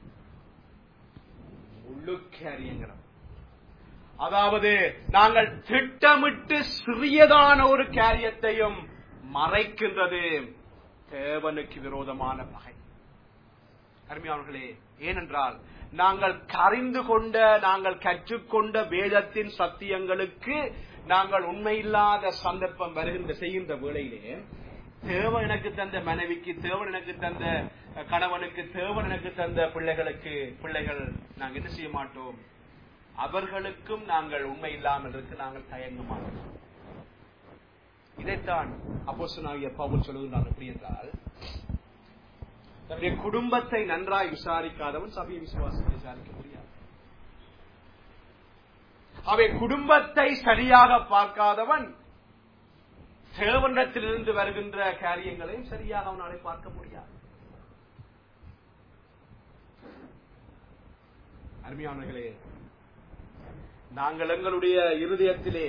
உள்ளுக்கரியங்கிறோம் அதாவது நாங்கள் திட்டமிட்டு சிறியதான ஒரு காரியத்தையும் மறைக்கின்றது தேவனுக்கு விரோதமான பகை அருமையானவர்களே ஏனென்றால் நாங்கள் அறிந்து கொண்ட நாங்கள் கற்றுக்கொண்ட வேதத்தின் சத்தியங்களுக்கு நாங்கள் உண்மையில்லாத சந்தர்ப்பம் வருகின்ற செய்கின்ற வேளையிலே தேவன் எனக்கு தந்த மனைவிக்கு தேவன் எனக்கு தந்த கணவனுக்கு தேவன் எனக்கு தந்த பிள்ளைகளுக்கு பிள்ளைகள் நாங்கள் என்ன செய்ய மாட்டோம் அவர்களுக்கும் நாங்கள் உண்மை இல்லாமல் இருக்க நாங்கள் தயங்க மாட்டோம் இதைத்தான் அப்போஸ்தலனாகிய பவுல் சொல்லுகிறார் எப்படி என்றால் தன்னுடைய குடும்பத்தை நன்றாய் விசாரிக்காதவன் சபையை விசுவாசத்தை விசாரிக்க முடியாது அவை குடும்பத்தை சரியாக பார்க்காதவன் தேவனிடத்திலிருந்து வருகின்ற காரியங்களையும் சரியாக அவனாலே பார்க்க முடியாது அருமையானவர்களே நாங்கள் எங்களுடைய இருதயத்திலே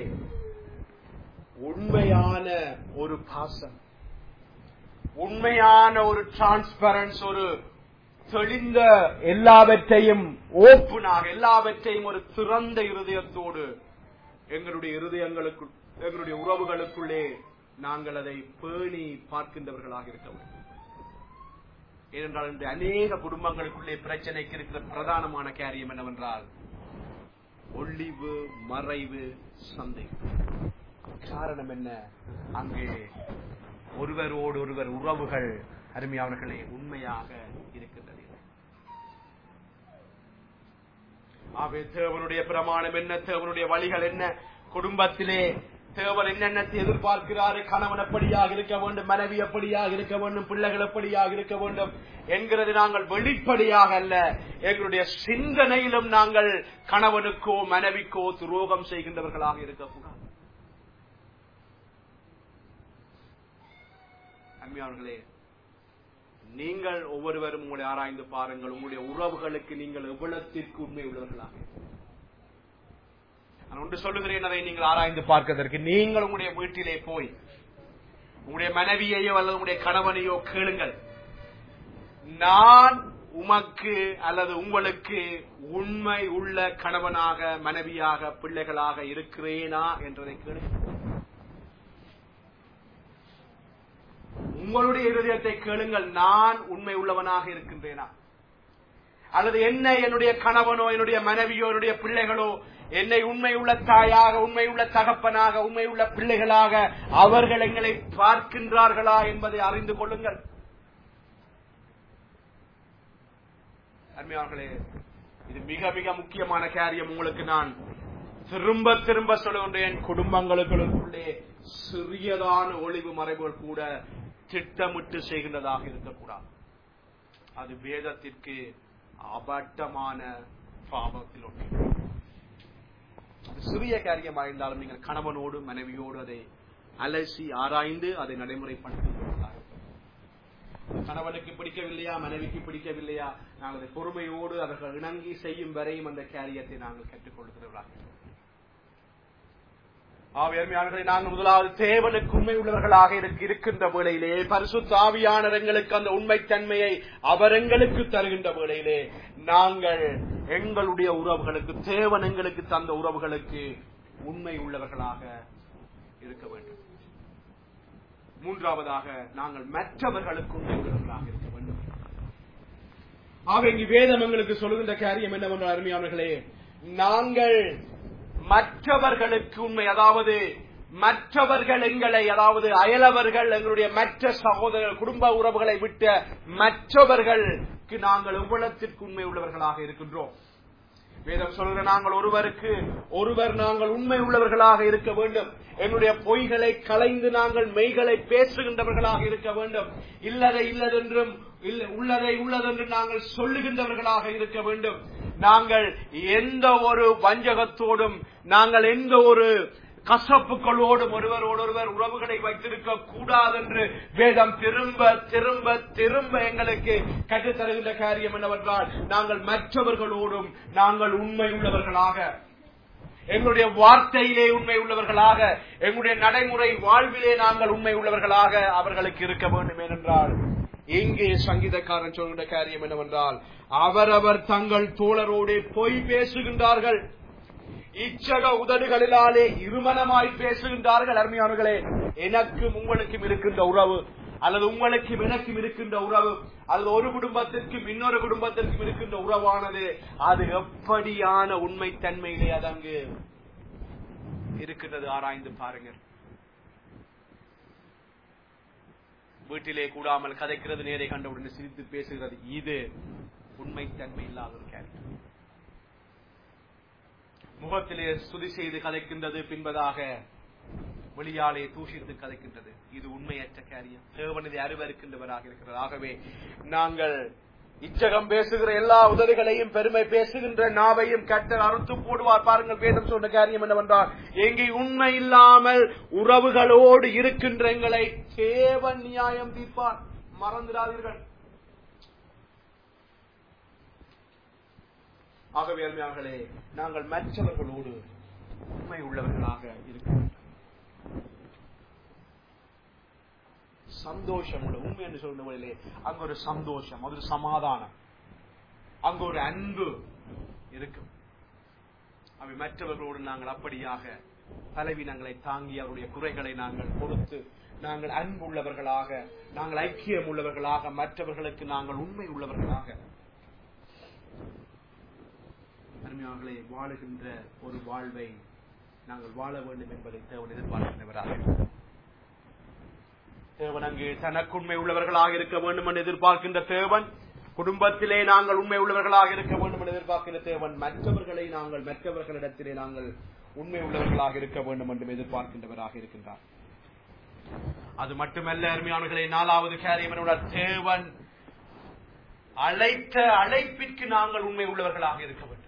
உண்மையான ஒரு பாசம் உண்மையான ஒரு டிரான்ஸ்பரன்ஸ் ஒரு தெளிந்த எல்லாவற்றையும் ஓப்பனாக எல்லாவற்றையும் ஒரு திறந்த இருதயத்தோடு எங்களுடைய இருதயங்களுக்கு எங்களுடைய உறவுகளுக்குள்ளே நாங்கள் அதை பேணி பார்க்கின்றவர்களாக இருக்க வேண்டும் ஏனென்றால் இந்த அநேக குடும்பங்களுக்குள்ளே பிரச்சனைக்கு இருக்கிற பிரதானமான காரியம் என்னவென்றால் ஒளிவு மறைவு சந்தேகம் காரணம் என்ன அங்கே ஒருவரோடு ஒருவர் உறவுகள் அருமையானவர்களே உண்மையாக இருக்கின்றது ஆகவே தேவனுடைய பிரமாணம் என்ன தேவனுடைய வழிகள் என்ன குடும்பத்திலே தேவன் என்னென்னத்தை எதிர்பார்க்கிறாரு கணவன் எப்படியாக இருக்க வேண்டும் மனைவி எப்படியாக இருக்க வேண்டும் பிள்ளைகள் எப்படியாக இருக்க வேண்டும் என்கிறது நாங்கள் வெளிப்படையாக அல்ல எங்களுடைய சிந்தனையிலும் நாங்கள் கணவனுக்கோ மனைவிக்கோ துரோகம் செய்கின்றவர்களாக இருக்கக்கூடாது அன்மையாளர்களே நீங்கள் ஒவ்வொருவரும் உங்களை ஆராய்ந்து பாருங்கள் உங்களுடைய உறவுகளுக்கு நீங்கள் எவ்வளத்திற்கு உண்மை உள்ளவர்களாக நான் ஒன்று சொல்லுகிறேன் அதை நீங்கள் ஆராய்ந்து பார்ப்பதற்கு நீங்கள் உங்களுடைய வீட்டிலே போய் உங்களுடைய மனைவியையோ அல்லது உங்களுடைய கணவனையோ கேளுங்கள் நான் உமக்கு அல்லது உங்களுக்கு உண்மை உள்ள கணவனாக மனைவியாக பிள்ளைகளாக இருக்கிறேனா என்றதை கேளுங்கள் உங்களுடைய இருதயத்தை கேளுங்கள் நான் உண்மை உள்ளவனாக இருக்கின்றேனா அல்லது என்ன என்னுடைய கணவனோ என்னுடைய மனைவியோ என்னுடைய பிள்ளைகளோ என்னை உண்மை உள்ள தாயாக உண்மை உள்ள தகப்பனாக உண்மை உள்ள பிள்ளைகளாக அவர்கள் எங்களை பார்க்கின்றார்களா என்பதை அறிந்து கொள்ளுங்கள் அருமையாளர்களே இது மிக மிக முக்கியமான காரியம் உங்களுக்கு நான் திரும்ப திரும்ப சொல்லுகின்றேன் குடும்பங்களுக்குள்ளே சிறியதான ஒளிவு மறைவுகள் கூட திட்டமிட்டு செய்கின்றதாக இருக்கக்கூடாது அது வேதத்திற்கு அபட்டமான பாவத்தில் ஒன்று சிறிய காரியமாக இருந்தாலும் நீங்கள் கணவனோடு மனைவியோடு அதை அலசி ஆராய்ந்து அதை நடைமுறைப்படுத்துகிறார்கள் கணவனுக்கு பிடிக்கவில்லையா மனைவிக்கு பிடிக்கவில்லையா நாங்கள் அதை பொறுமையோடு அவர்கள் இணங்கி செய்யும் வரையும் அந்த காரியத்தை நாங்கள் கற்றுக்கொள்கிறவர்களாக ஆவியர்மையாளர்களை நாங்கள் முதலாவது தேவனுக்கு உண்மை உள்ளவர்களாக இருக்கின்ற வேளையிலே பரிசுத்த ஆவியானவர் எங்களுக்கு அந்த உண்மைத்தன்மையை அவர் எங்களுக்கு தருகின்ற வேளையிலே நாங்கள் எங்களுடைய உறவுகளுக்கு தேவன் எங்களுக்கு தந்த உறவுகளுக்கு உண்மை உள்ளவர்களாக இருக்க வேண்டும் மூன்றாவதாக நாங்கள் மற்றவர்களுக்கு உண்மை உள்ளவர்களாக இருக்க வேண்டும் ஆக இங்கு வேதம் எங்களுக்கு சொல்லுகின்ற காரியம் என்னவென்றால் அருமையானவர்களே நாங்கள் மற்றவர்களுக்கு உண்மை அதாவது மற்றவர்கள் எங்களை அதாவது அயலவர்கள் எங்களுடைய மற்ற சகோதரர்கள் குடும்ப உறவுகளை விட்ட மற்றவர்களுக்கு நாங்கள் எவ்வளத்திற்கு உண்மை உள்ளவர்களாக இருக்கின்றோம் வேதம் சொல்கிற நாங்கள் ஒருவருக்கு ஒருவர் நாங்கள் உண்மை உள்ளவர்களாக இருக்க வேண்டும் என்னுடைய பொய்களை களைந்து நாங்கள் மெய்களை பேசுகின்றவர்களாக இருக்க வேண்டும் இல்லதை இல்லதென்றும் உள்ளதை உள்ளதென்று நாங்கள் சொல்லுகின்றவர்களாக இருக்க வேண்டும் நாங்கள் எந்த ஒரு வஞ்சகத்தோடும் நாங்கள் எந்த ஒரு கசப்புகளோடும் ஒருவரோடு ஒருவர் உறவுகளை வைத்திருக்க கூடாது என்று வேதம் திரும்ப திரும்ப திரும்ப எங்களுக்கு கற்றுத்தருகின்ற காரியம் என்னவென்றால் நாங்கள் மற்றவர்களோடும் நாங்கள் உண்மை உள்ளவர்களாக எங்களுடைய வார்த்தையிலே உண்மை உள்ளவர்களாக எங்களுடைய நடைமுறை வாழ்விலே நாங்கள் உண்மை உள்ளவர்களாக அவர்களுக்கு இருக்க வேண்டும் ஏனென்றால் இங்கே சங்கீதக்காரன் சொல்கின்ற காரியம் என்னவென்றால் அவரவர் தங்கள் தோழரோடு பொய் பேசுகின்றார்கள் இச்சக உதடுகளிலாலே இருமனமாய் பேசுகின்றார்கள் அருமையானவர்களே எனக்கும் உங்களுக்கும் இருக்கின்ற உறவு அல்லது உங்களுக்கும் எனக்கும் இருக்கின்ற உறவு அல்லது ஒரு குடும்பத்திற்கும் இன்னொரு குடும்பத்திற்கும் இருக்கின்ற உறவானது அது எப்படியான உண்மைத்தன்மையிலே அது அங்கு இருக்கின்றது ஆராய்ந்து பாருங்கள் வீட்டிலே கூடாமல் கதைக்கிறது நேரை கண்டவுடனே சிரித்து பேசுகிறது இது உண்மைத்தன்மை இல்லாத ஒரு கேரக்டர் முகத்திலே சுதி செய்து கதைக்கின்றது பின்பதாக வெளியாலே தூஷித்து கதைக்கின்றது இது உண்மையற்ற காரியம் தேவன் இதை அறிவறுக்கின்றவராக இருக்கிறது ஆகவே நாங்கள் இச்சகம் பேசுகிற எல்லா உதவிகளையும் பெருமை பேசுகின்ற நாவையும் கட்டர் அறுத்து போடுவார் பாருங்கள் வேதம் சொன்ன காரியம் என்னவென்றால் எங்கே உண்மை இல்லாமல் உறவுகளோடு இருக்கின்ற எங்களை தேவன் நியாயம் தீர்ப்பார் மறந்துடாதீர்கள் ஆகவே அருமையார்களே நாங்கள் மற்றவர்களோடு உண்மை உள்ளவர்களாக இருக்க வேண்டும் சந்தோஷம் உள்ள உண்மை என்று சொல்லுவதிலே அங்க ஒரு சந்தோஷம் அது ஒரு சமாதானம் அங்க ஒரு அன்பு இருக்கும் அவை மற்றவர்களோடு நாங்கள் அப்படியாக பலவீனங்களை தாங்கி அவருடைய குறைகளை நாங்கள் பொறுத்து நாங்கள் அன்பு உள்ளவர்களாக நாங்கள் ஐக்கியம் உள்ளவர்களாக மற்றவர்களுக்கு நாங்கள் உண்மை உள்ளவர்களாக அருமையாளர்களே வாழுகின்ற ஒரு வாழ்வை நாங்கள் வாழ வேண்டும் என்பதை தேவன் எதிர்பார்க்கின்றவராக தேவன் அங்கு தனக்கு உண்மை உள்ளவர்களாக இருக்க வேண்டும் என்று எதிர்பார்க்கின்ற தேவன் குடும்பத்திலே நாங்கள் உண்மை உள்ளவர்களாக இருக்க வேண்டும் என்று எதிர்பார்க்கின்ற தேவன் மற்றவர்களை நாங்கள் மற்றவர்களிடத்திலே நாங்கள் உண்மை உள்ளவர்களாக இருக்க வேண்டும் என்று எதிர்பார்க்கின்றவராக இருக்கின்றார் அது மட்டுமல்ல அருமையானர்களே நாலாவது காரியம் என்னோட தேவன் அழைத்த அழைப்பிற்கு நாங்கள் உண்மை உள்ளவர்களாக இருக்க வேண்டும்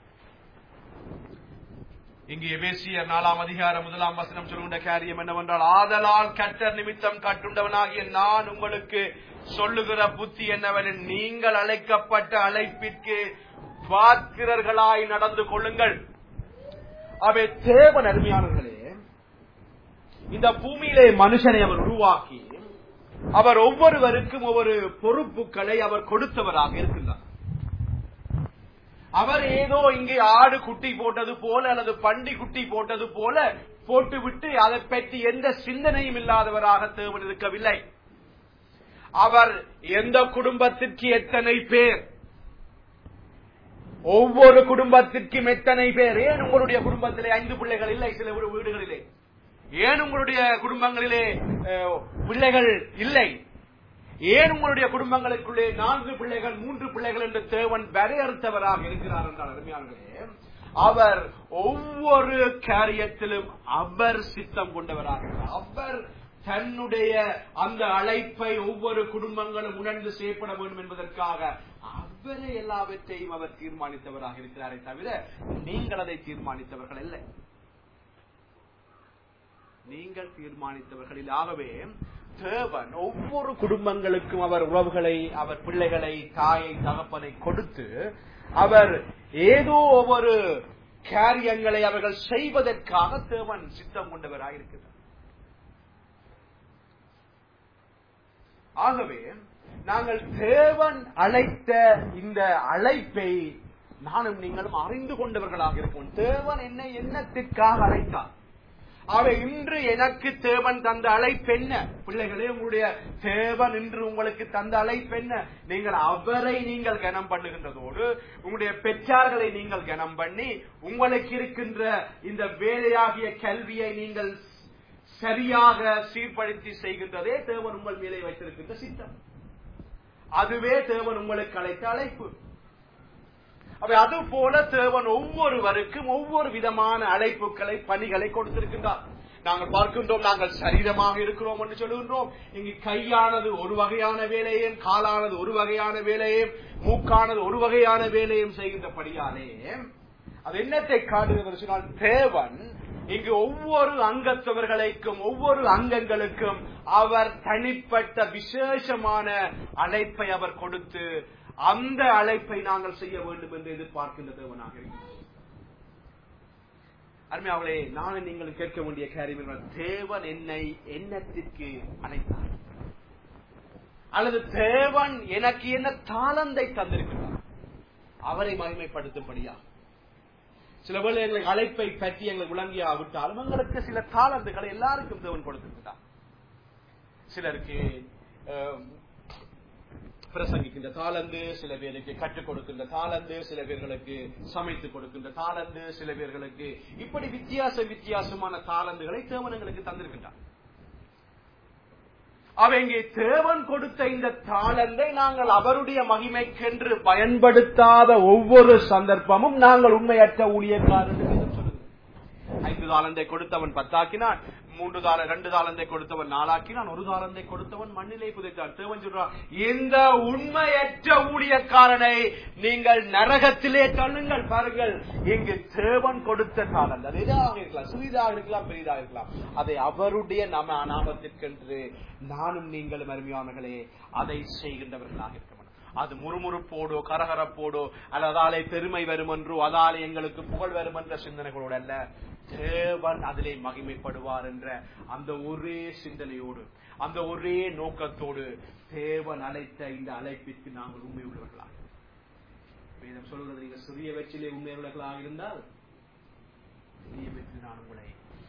இங்கு எபேசியர் நாலாம் அதிகாரம் முதலாம் வசனம் சொல்லுகின்ற காரியம் என்னவென்றால் ஆதலால் கட்டர் நிமித்தம் கட்டுண்டவனாகிய நான் உங்களுக்கு சொல்லுகிற புத்தி என்னவெனில் நீங்கள் அழைக்கப்பட்ட அழைப்பிற்கு பார்க்கிறர்களாய் நடந்து கொள்ளுங்கள் அவை தேவன் அருமையானவர்களே இந்த பூமியிலே மனுஷனை அவர் உருவாக்கி அவர் ஒவ்வொருவருக்கும் ஒவ்வொரு பொறுப்புகளை அவர் கொடுத்தவராக இருக்கின்றார் அவர் ஏதோ இங்கே ஆடு குட்டி போட்டது போல அல்லது பண்டி குட்டி போட்டது போல போட்டுவிட்டு அதை பற்றி எந்த சிந்தனையும் இல்லாதவராக தேவன் இருக்கவில்லை அவர் எந்த குடும்பத்திற்கு எத்தனை பேர் ஒவ்வொரு குடும்பத்திற்கும் எத்தனை பேர் ஏன் உங்களுடைய குடும்பத்திலே ஐந்து பிள்ளைகள் இல்லை சில வீடுகளிலே ஏன் உங்களுடைய குடும்பங்களிலே அஹ், பிள்ளைகள் இல்லை ஏன் உங்களுடைய குடும்பங்களுக்குள்ளே நான்கு பிள்ளைகள் மூன்று பிள்ளைகள் என்று தேவன் வரையறுத்தவராக இருக்கிறார் என்றால் அருமையானவர்களே அவர் ஒவ்வொரு காரியத்திலும் அவர் சித்தம் கொண்டவராக இருக்கிறார். அவர் தன்னுடைய அந்த அழைப்பை ஒவ்வொரு குடும்பங்களும் உணர்ந்து செய்யப்பட வேண்டும் என்பதற்காக அவரே எல்லாவற்றையும் அவர் தீர்மானித்தவராக இருக்கிறாரே தவிர நீங்கள் அதை தீர்மானித்தவர்கள் இல்லை நீங்கள் தீர்மானித்தவர்களில் ஆகவே தேவன் ஒவ்வொரு குடும்பங்களுக்கும் அவர் உறவுகளை அவர் பிள்ளைகளை தாயை தகப்பனை கொடுத்து அவர் ஏதோ ஒவ்வொரு காரியங்களை அவர்கள் செய்வதற்காக தேவன் சித்தம் கொண்டவராக இருக்கிறார் ஆகவே நாங்கள் தேவன் அழைத்த இந்த அழைப்பை நானும் நீங்களும் அறிந்து கொண்டவர்களாக இருக்கோம் தேவன் என்னை எண்ணத்திற்காக அழைத்தார் அவை இன்று எனக்கு தேவன் தந்த அழைப்பு என்ன பிள்ளைகளே உங்களுடைய தேவன் இன்று உங்களுக்கு தந்த அழைப்பு என்ன நீங்கள் அவரை நீங்கள் கனம் பண்ணுகின்றதோடு உங்களுடைய பெற்றார்களை நீங்கள் கனம் பண்ணி உங்களுக்கு இருக்கின்ற இந்த வேலையாகிய கல்வியை நீங்கள் சரியாக சீர்படுத்தி செய்கின்றதே தேவன் உங்கள் மேலே வைத்திருக்கின்ற சித்தம் அதுவே தேவன் உங்களுக்கு அழைத்த அழைப்பு அவை அது போல தேவன் ஒவ்வொருவருக்கும் ஒவ்வொரு விதமான அழைப்புகளை பணிகளை கொடுத்திருக்கின்றார் நாங்கள் பார்க்கின்றோம் நாங்கள் சரீரமாக இருக்கிறோம் என்று சொல்லுகின்றோம் இங்கு கையானது ஒரு வகையான வேலையும் காலானது ஒரு வகையான வேலையும் மூக்கானது ஒரு வகையான வேலையும் செய்கின்றபடியாலே அது என்னத்தை காட்டுகிறது சொன்னால் தேவன் இங்கு ஒவ்வொரு அங்கத்தவர்களுக்கும் ஒவ்வொரு அங்கங்களுக்கும் அவர் தனிப்பட்ட விசேஷமான அழைப்பை அவர் கொடுத்து அந்த அழைப்பை நாங்கள் செய்ய வேண்டும் என்று எதிர்பார்க்கின்ற தேவனாக இருக்கிறார் அருமையாவளே நானும் நீங்கள் கேட்க வேண்டிய காரியம் என்னவென்றால், தேவன் என்னை எண்ணத்திற்கு அழைத்தார் அல்லது தேவன் எனக்கு என்ன தாளந்தை தந்திருக்கிறார் அவரை மகிமைப்படுத்தும்படியா சில வேளை எங்களுக்கு அழைப்பை பற்றி எங்களுக்கு விளங்கியாவிட்டாலும் எங்களுக்கு சில தாளந்துகளை எல்லாருக்கும் தேவன் கொடுத்திருக்கிறார் சிலருக்கு அஹ், பிரசங்கிக்கின்ற தாளந்து சில பேருக்கு கற்றுக் கொடுக்கின்ற தாளந்து சில பேர்களுக்கு சமைத்து கொடுக்கின்ற தாளந்து சில பேர்களுக்கு இப்படி வித்தியாச வித்தியாசமான தாளந்துகளை தேவனங்களுக்கு தந்திருக்கின்றார் அவங்க தேவன் கொடுத்த இந்த தாளந்தை நாங்கள் அவருடைய மகிமைக்கென்று பயன்படுத்தாத ஒவ்வொரு சந்தர்ப்பமும் நாங்கள் உண்மையற்ற ஊழியக்காரர்கள் என்று சொல்லுங்கள் ஐந்து தாளந்தை கொடுத்தவன் பத்தாக்கினான் மூன்று தாள ரெண்டு தாளந்தை கொடுத்தவன் நாளாக்கினான் ஒரு தாளந்தை கொடுத்தவன் மண்ணிலே புதைத்தான் தேவன் சொல்றான் இந்த உண்மையற்ற ஊழியக்காரனை நீங்கள் நரகத்திலே தள்ளுங்கள் பாருங்கள் இங்கு தேவன் கொடுத்த தாளந்து அது எதாக இருக்கலாம் சிறிதாக இருக்கலாம் பெரிதாக இருக்கலாம் அதை அவருடைய நம நாமத்திற்கென்று நானும் நீங்களும் அருமையானர்களே அதை செய்கின்றவர்களாக இருக்க வேண்டும் அது முறுமுறுப்போடோ கரகரப்போடோ அல்லது அதாலே பெருமை வரும் என்றோ அதாலே எங்களுக்கு புகழ் வரும் என்ற சிந்தனைகளோடு அல்ல தேவன் அதிலே மகிமைப்படுவார் என்ற அந்த ஒரே சிந்தனையோடு அந்த ஒரே நோக்கத்தோடு தேவன் அழைத்த இந்த அழைப்பிற்கு நாங்கள் உண்மை உள்ளவர்களாக வேதம் சொல்கிறது நீங்க சிறிய வெற்றிலே உண்மை உள்ளவர்களாக இருந்தால் பெரிய வெற்றி நான் உங்களை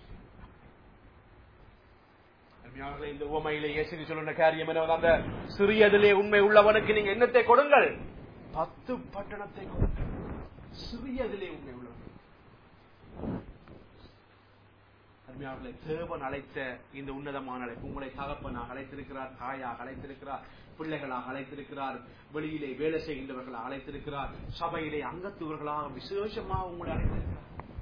அருமையானவர்களே, இந்த உவமையிலே இயேசு சொல்லுற காரியம் என்ன அந்த சிறியதிலே உண்மை உள்ளவனுக்கு நீங்க என்னத்தை கொடுங்கள் பத்து பட்டணத்தை கொடுங்கள் சிறியதிலே உண்மை உள்ளவன் அருமையானவர்களே, தேவன் அழைத்த இந்த உன்னதமான அழைப்பு உங்களை தகப்பனாக அழைத்திருக்கிறார் தாயாக அழைத்திருக்கிறார் பிள்ளைகளாக அழைத்திருக்கிறார் வெளியிலே வேலை செய்கின்றவர்களாக அழைத்திருக்கிறார் சபையிலே அங்கத்துவர்களாக விசேஷமாக உங்களை அழைத்திருக்கிறார்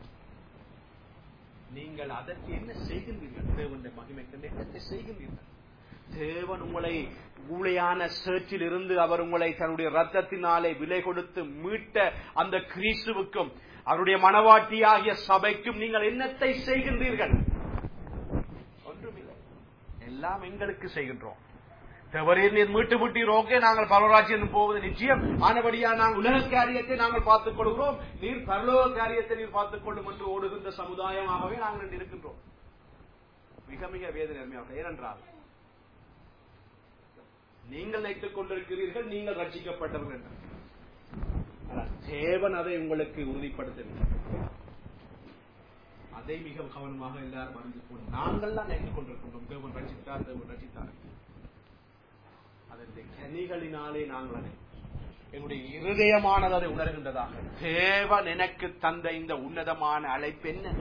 நீங்கள் அதற்கு என்ன செய்கின்றீர்கள் தேவனுடைய மகிமைக்கு என்னத்தை செய்கின்றீர்கள் தேவன் உங்களை ஊழையான சேற்றில் இருந்து அவர் உங்களை தன்னுடைய ரத்தத்தினாலே விலை கொடுத்து மீட்ட அந்த கிறிஸ்துவுக்கும் அவருடைய மனவாட்டியாகிய சபைக்கும் நீங்கள் என்னத்தை செய்கின்றீர்கள் ஒன்றுமில்லை எல்லாம் எங்களுக்கு செய்கின்றோம் தவறீர் நீர் மீட்டு விட்டீர் ஓகே நாங்கள் பரவராட்சியம் போவது நிச்சயம் ஆனபடியா நாங்கள் உலக காரியத்தை நாங்கள் பார்த்துக் கொள்கிறோம் நீர் பரலோக காரியத்தை நீர் பார்த்துக் கொள்ளும் என்று ஓடுகின்ற சமுதாயமாகவே நாங்கள் இன்று இருக்கின்றோம் மிக மிக வேதனை ஏனென்றால் நீங்கள் நினைத்துக் கொண்டிருக்கிறீர்கள் நீங்கள் ரட்சிக்கப்பட்டவர்கள் என்று ஆனால் தேவன் அதை உங்களுக்கு உறுதிப்படுத்தவில்லை அதை மிக கவனமாக எல்லாரும் அறிந்து கொண்டு நாங்கள் தான் நினைத்துக் கொண்டிருக்கின்றோம் தேவன் ரட்சித்தார் தேவன் ரட்சித்தார் அதனுடைய கனிகளினாலே நாங்கள் அதை என்னுடைய இருதயமானது அதை உணர்கின்றதாக தேவன் எனக்கு தந்த இந்த உன்னதமான அழைப்பு என்ன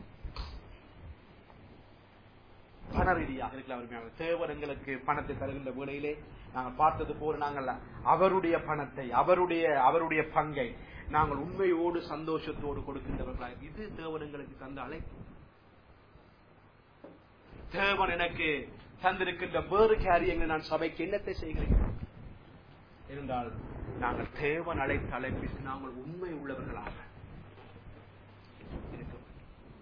பண ரீதியாக இருக்கலாம் அருமையாக தேவன் எங்களுக்கு பணத்தை தருகின்ற வேளையிலே நாங்கள் பார்த்தது போல நாங்கள் அவருடைய பணத்தை அவருடைய அவருடைய பங்கை நாங்கள் உண்மையோடு சந்தோஷத்தோடு கொடுக்கின்றவர்களாக இது தேவன் எங்களுக்கு தந்த அழைப்பு தேவன் எனக்கு தந்திருக்கின்ற வேறு காரியங்கள் நான் சபைக்கு என்னத்தை செய்கிறேன் என்றால் நாங்கள் தேவன் அழைத்த அழைப்பிற்கு நாங்கள் உண்மை உள்ளவர்களாக இருக்க வேண்டும்.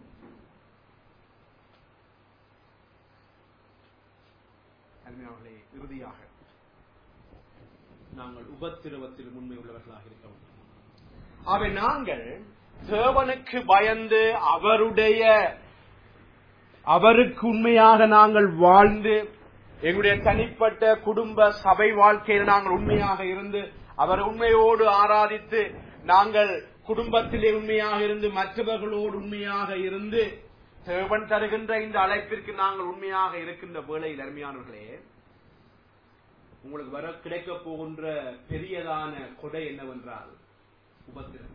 அருமையானவர்களே, இறுதியாக நாங்கள் உபத்திரவத்தில் உண்மை உள்ளவர்களாக இருக்க வேண்டும் அவை நாங்கள் தேவனுக்கு பயந்து அவருடைய அவருக்கு உண்மையாக நாங்கள் வாழ்ந்து எங்களுடைய தனிப்பட்ட குடும்ப சபை வாழ்க்கையில் நாங்கள் உண்மையாக இருந்து அவர் உண்மையோடு ஆராதித்து நாங்கள் குடும்பத்திலே உண்மையாக இருந்து மற்றவர்களோடு உண்மையாக இருந்து தேவன் தருகின்ற இந்த அழைப்பிற்கு நாங்கள் உண்மையாக இருக்கின்ற வேளையில் அருமையானவர்களே உங்களுக்கு வர கிடைக்க போகின்ற பெரியதான கொடை என்னவென்றால் உபத்திரம்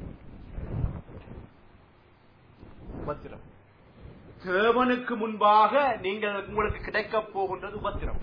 உபத்திரம் தேவனுக்கு முன்பாக நீங்கள் உங்களுக்கு கிடைக்க போகின்றது உபத்திரம்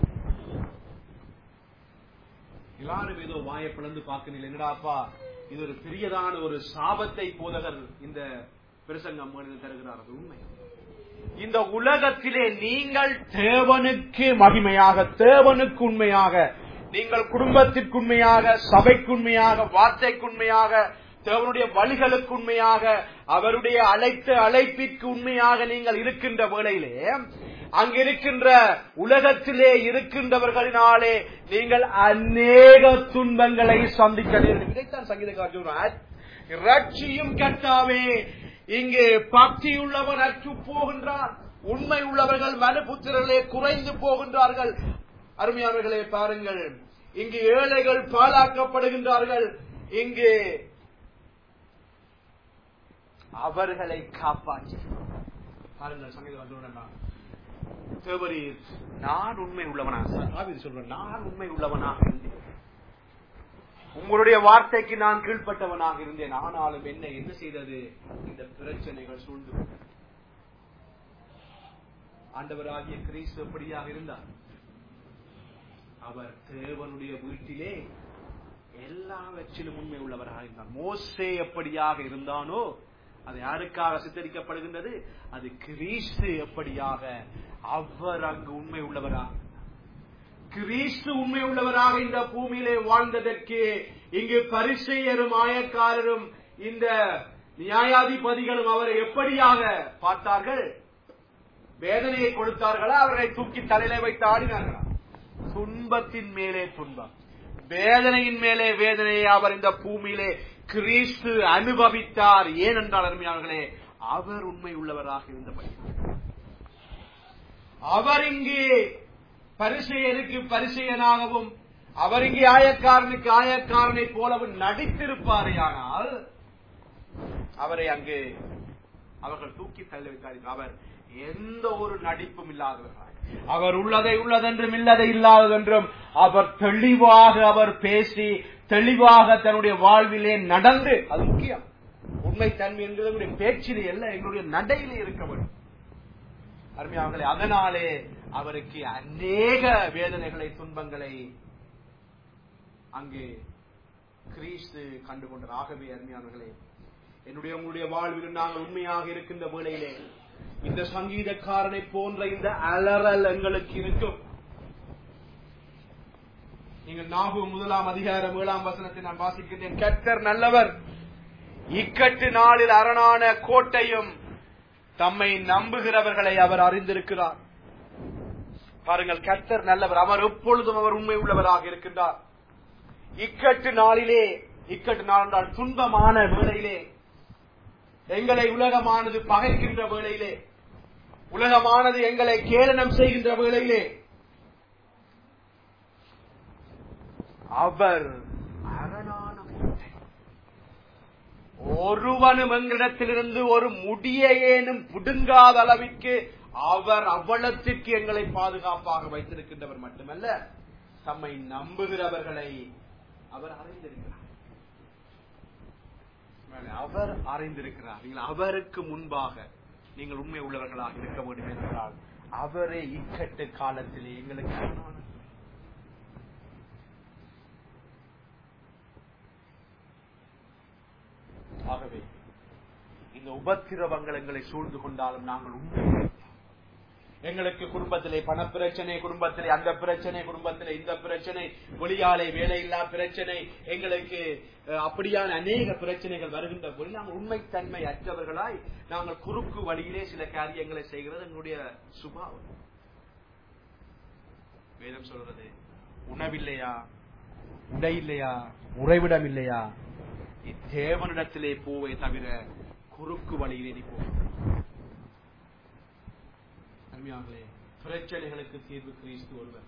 எல்லாரும் ஏதோ வாயை பிளந்து பார்க்கணும் என்னடாப்பா இது ஒரு பெரியதான ஒரு சாபத்தை போதகர் இந்த பிரசங்கம் தருகிறார் அது உண்மை இந்த உலகத்திலே நீங்கள் தேவனுக்கு மகிமையாக தேவனுக்கு உண்மையாக நீங்கள் குடும்பத்திற்கு உண்மையாக சபைக்கு உண்மையாக வார்த்தைக்கு உண்மையாக தேவனுடைய வழிகளுக்கு உண்மையாக அவருடைய அழைத்த அழைப்பிற்கு உண்மையாக நீங்கள் இருக்கின்ற வேளையிலே அங்க இருக்கின்ற உலகத்திலே இருக்கின்றவர்களினாலே நீங்கள் அநேக துன்பங்களை சந்திக்க நேரிடும் இதைத்தான் சங்கீதக்காரர் ரட்சியும் கட்டாவே இங்கே பக்தியுள்ளவன் அற்று போகின்றான் உண்மை உள்ளவர்கள் மனுபுத்திரர்களே குறைந்து போகின்றார்கள் அருமையானவர்களே பாருங்கள் இங்கு ஏழைகள் பாழாக்கப்படுகின்றார்கள் இங்கு அவர்களை காப்பாற்றி பாருங்கள் சங்கீதம் தேவரீர் நான் உண்மை உள்ளவனா ஆவிது சொல்றேன் நான் உண்மை உள்ளவனாக இருந்தேன் உங்களுடைய வார்த்தைக்கு நான் கீழ்ப்பட்டவனாக இருந்தேன் ஆனாலும் என்ன என்ன செய்தது இந்த பிரச்சனைகள் சூழ்ந்து கொண்டது. ஆண்டவராகிய கிறிஸ்து எப்படியாக இருந்தார் அவர் தேவனுடைய வீட்டிலே எல்லாவற்றிலும் உண்மை உள்ளவராக இருந்தார் மோசே எப்படியாக இருந்தானோ அது யாருக்காக சித்தரிக்கப்படுகின்றது அது கிறிஸ்து எப்படியாக அவர் அங்கு உண்மை உள்ளவராக கிறிஸ்து உண்மை உள்ளவராக இந்த பூமியிலே வாழ்ந்ததற்கு இங்கு பரிசெயரும் ஆயக்காரரும் இந்த நியாயாதிபதிகளும் அவரை எப்படியாக பார்த்தார்கள் வேதனையை கொடுத்தார்களா அவரை தூக்கி தலையில வைத்து ஆடினார்களா துன்பத்தின் மேலே துன்பம் வேதனையின் மேலே வேதனையை அவர் இந்த பூமியிலே கிறிஸ்து அனுபவித்தார் ஏனென்றால் அருமையாளர்களே அவர் உண்மை உள்ளவராக இருந்தபடி அவர் இங்கே பரிசெயருக்கு பரிசெயனாகவும் அவர் இங்கே ஆயக்காரனுக்கு ஆயக்காரனை போலவும் நடித்திருப்பாரேயானால் அவரை அங்கு அவர்கள் தூக்கி தள்ளி வைத்தார்கள் அவர் எந்த ஒரு நடிப்பும் இல்லாதவர்களாக அவர் உள்ளதை உள்ளதென்றும் இல்லதை இல்லாததென்றும் அவர் தெளிவாக அவர் பேசி தெளிவாக தன்னுடைய வாழ்விலே நடந்து அது முக்கியம் உண்மை தன்மை என்பது எங்களுடைய பேச்சிலே அல்ல எங்களுடைய நடையிலே இருக்க வேண்டும் அருமையாவர்களே அதனாலே அவருக்கு அநேக வேதனைகளை துன்பங்களை அங்கே கிறிஸ்து கண்டுகொண்டார் ஆகவே அருமையானவர்களே என்னுடைய உங்களுடைய வாழ்வில் நாங்கள் உண்மையாக இருக்கின்ற வேளையிலே இந்த சங்கீதக்காரனை போன்ற இந்த அலறல் எங்களுக்கு இருக்கும் நீங்கள் நாகு முதலாம் அதிகாரம் ஏழாம் வசனத்தை நான் வாசிக்கின்றேன் கர்த்தர் நல்லவர் இக்கட்டு நாளில் அரணான கோட்டையும் தம்மை நம்புகிறவர்களை அவர் அறிந்திருக்கிறார் பாருங்கள் கர்த்தர் நல்லவர் அவர் எப்பொழுதும் அவர் உண்மை உள்ளவராக இருக்கின்றார் இக்கட்டு நாளிலே இக்கட்டு நாள் என்றால் துன்பமான வேளையிலே எங்களை உலகமானது பகைக்கின்ற வேளையிலே உலகமானது எங்களை கேளனம் செய்கின்ற வேளையிலே அவர் அரணான கோட்டை ஒருவனும் எங்களிடத்திலிருந்து ஒரு முடியேனும் புடுங்காத அளவிற்கு அவர் அவ்வளத்திற்கு எங்களை பாதுகாப்பாக வைத்திருக்கின்றவர் மட்டுமல்ல தம்மை நம்புகிறவர்களை அவர் அறிந்திருக்கிறார் அவர் அறிந்திருக்கிறார் நீங்கள் அவருக்கு முன்பாக நீங்கள் உண்மை உள்ளவர்களாக இருக்க வேண்டும் என்றால் அவரே இக்கட்டு காலத்திலே எங்களுக்கு அரணான ஆகவே இந்த உபத்திரவங்கள் எங்களை சூழ்ந்து கொண்டாலும் நாங்கள் உண்மை எங்களுக்கு குடும்பத்திலே பணப்பிரச்சனை குடும்பத்திலே அந்த பிரச்சனை குடும்பத்திலே இந்த பிரச்சனை ஒளியாலை வேலையில்லா பிரச்சனை எங்களுக்கு அஹ், அப்படியான அநேக பிரச்சனைகள் வருகின்ற போது நாங்கள் உண்மைத்தன்மை அற்றவர்களாய் நாங்கள் குறுக்கு வழியிலே சில காரியங்களை செய்கிறது எங்களுடைய சுபாவம் வேதம் சொல்றது உணவில்லையா உடை இல்லையா உறைவிடம் இல்லையா தேவனிடத்திலே போவே தவிர குறுக்கு வழியிலே நீ போ அருமையாங்களே பிரச்சனைகளுக்கு தீர்வு கிறிஸ்து ஒருவர்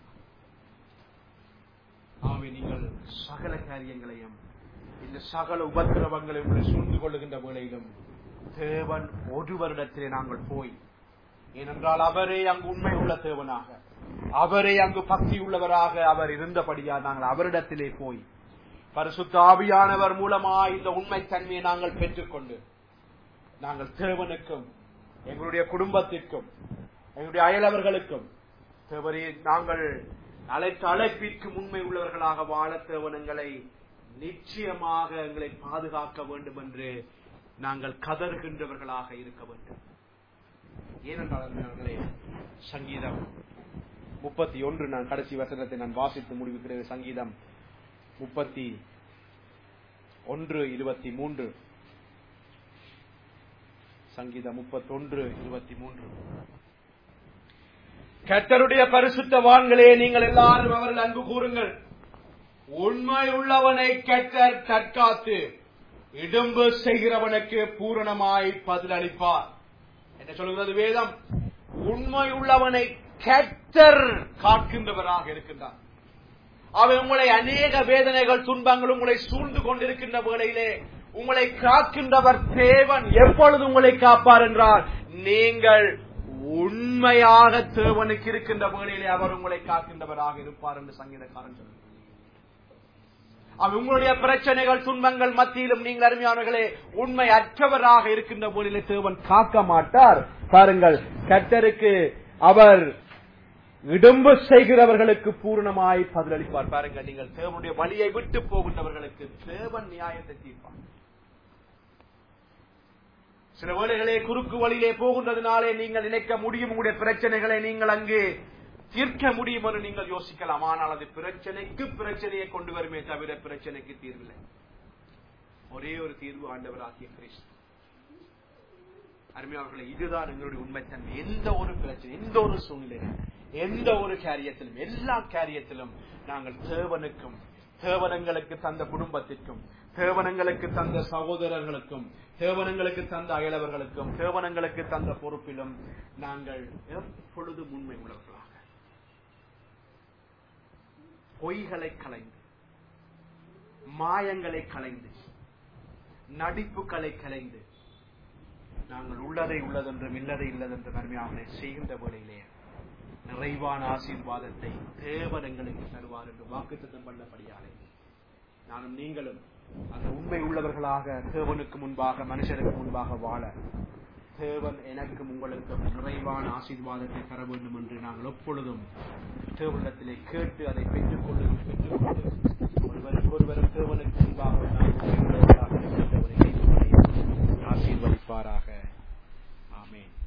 ஆகவே நீங்கள் சகல காரியங்களையும் இந்த சகல உபத்திரவங்களை உங்களை சூழ்ந்து கொள்ளுகின்ற வேளையிலும் தேவன் ஒருவரிடத்திலே நாங்கள் போய் ஏனென்றால் அவரே அங்கு உண்மை உள்ள தேவனாக அவரே அங்கு பக்தி உள்ளவராக அவர் இருந்தபடியா நாங்கள் அவரிடத்திலே போய் பரிசுத்த ஆவியானவர் மூலமாய் இந்த உண்மை தன்மையை நாங்கள் பெற்றுக்கொண்டு நாங்கள் தேவனுக்கும் எங்களுடைய குடும்பத்திற்கும் எங்களுடைய அயலவர்களுக்கும் தேவரே நாங்கள் அழைத்த அழைப்பிற்கு உண்மை உள்ளவர்களாக வாழ தேவன் எங்களை நிச்சயமாக எங்களை பாதுகாக்க வேண்டும் என்று நாங்கள் கதறுகின்றவர்களாக இருக்க வேண்டும் ஏனென்றால் அருமையானவர்களே, சங்கீதம் முப்பத்தி ஒன்று நான் கடைசி வசனத்தை நான் வாசித்து முடிவுகிறேன் சங்கீதம் முப்பத்தி ஒன்று இருபத்தி மூன்று சங்கீதம் முப்பத்தொன்று இருபத்தி மூன்று கர்த்தருடைய பரிசுத்த வான்களே நீங்கள் எல்லாரும் அவர்கள் அன்பு கூறுங்கள் உண்மை உள்ளவனை கர்த்தர் தற்காத்து இடும்பு செய்கிறவனுக்கு பூரணமாய் பதிலளிப்பார் என்ன சொல்கிறது வேதம் உண்மை உள்ளவனை கர்த்தர் காக்கின்றவராக இருக்கின்றார் அவன் உங்களை அநேக வேதனைகள் துன்பங்கள் உங்களை சூழ்ந்து கொண்டிருக்கின்ற வேளையிலே உங்களை காக்கின்றவர் தேவன் எப்பொழுது உங்களை காப்பார் என்றால் நீங்கள் உண்மையாக தேவனுக்கு இருக்கின்ற வேளையிலே அவர் உங்களை காக்கின்றவராக இருப்பார் என்று சங்கீதக்காரன் சொல்லுகிறார் அவர் உங்களுடைய பிரச்சனைகள் துன்பங்கள் மத்தியிலும் நீங்கள் அருமையானவர்களே உண்மை அற்றவராக இருக்கின்ற போதிலே தேவன் காக்க மாட்டார் பாருங்கள் கர்த்தருக்கு அவர் இடும்பு செய்கிறவர்களுக்கு பூர்ணமாய் பதிலளிப்பார் பாருங்கள் நீங்கள் தேவனுடைய வழியை விட்டு போகின்றவர்களுக்கு தேவன் நியாயத்தை தீர்ப்பார் சில வேளைகளே குறுக்கு வழியிலே போகின்றதுனாலே நீங்கள் நினைக்க முடியும் உங்களுடைய பிரச்சனைகளை நீங்கள் அங்கு தீர்க்க முடியும் என்று நீங்கள் யோசிக்கலாம் ஆனால் அது பிரச்சனைக்கு பிரச்சனையை கொண்டு வருமே தவிர பிரச்சனைக்கு தீர்வில்லை ஒரே ஒரு தீர்வு ஆண்டவராகிய கிறிஸ்து அருமையாளர்களே இதுதான் எங்களுடைய உண்மைத்தன்மை எந்த ஒரு பிரச்சனை எந்த ஒரு சூழ்நிலையிலும் எந்த ஒரு காரியத்திலும் எல்லா காரியத்திலும் நாங்கள் தேவனுக்கும் தேவனங்களுக்கு தந்த குடும்பத்திற்கும் தேவனங்களுக்கு தந்த சகோதரர்களுக்கும் தேவனங்களுக்கு தந்த அயலவர்களுக்கும் தேவனங்களுக்கு தந்த பொறுப்பிலும் நாங்கள் எப்பொழுதும் உண்மை உள்ளவர்களாக பொய்களை கலைந்து மாயங்களை கலைந்து நடிப்புகளை கலைந்து நாங்கள் உள்ளதை உள்ளதென்றும் இல்லதை இல்லதென்றும் அருமையாக செய்கின்ற வேளையிலே நிறைவான ஆசீர்வாதத்தை தேவன் எங்களுக்கு தருவார் என்று வாக்குத்தம் பண்ணபடியாலே நானும் நீங்களும் அந்த உண்மை உள்ளவர்களாக தேவனுக்கு முன்பாக மனுஷருக்கு முன்பாக வாழ தேவன் எனக்கும் உங்களுக்கும் நிறைவான ஆசீர்வாதத்தை தர வேண்டும் என்று நாங்கள் எப்பொழுதும் தேவனிடத்திலே கேட்டு அதை பெற்றுக் கொண்டு பெற்றுக்கொண்டு ஒருவருக்கு ஒருவரும் தேவனுக்கு முன்பாக நாம் உண்மை உள்ளவர்களாக இருக்கின்றவரை ஆசீர்வதிப்பாராக ஆமேன்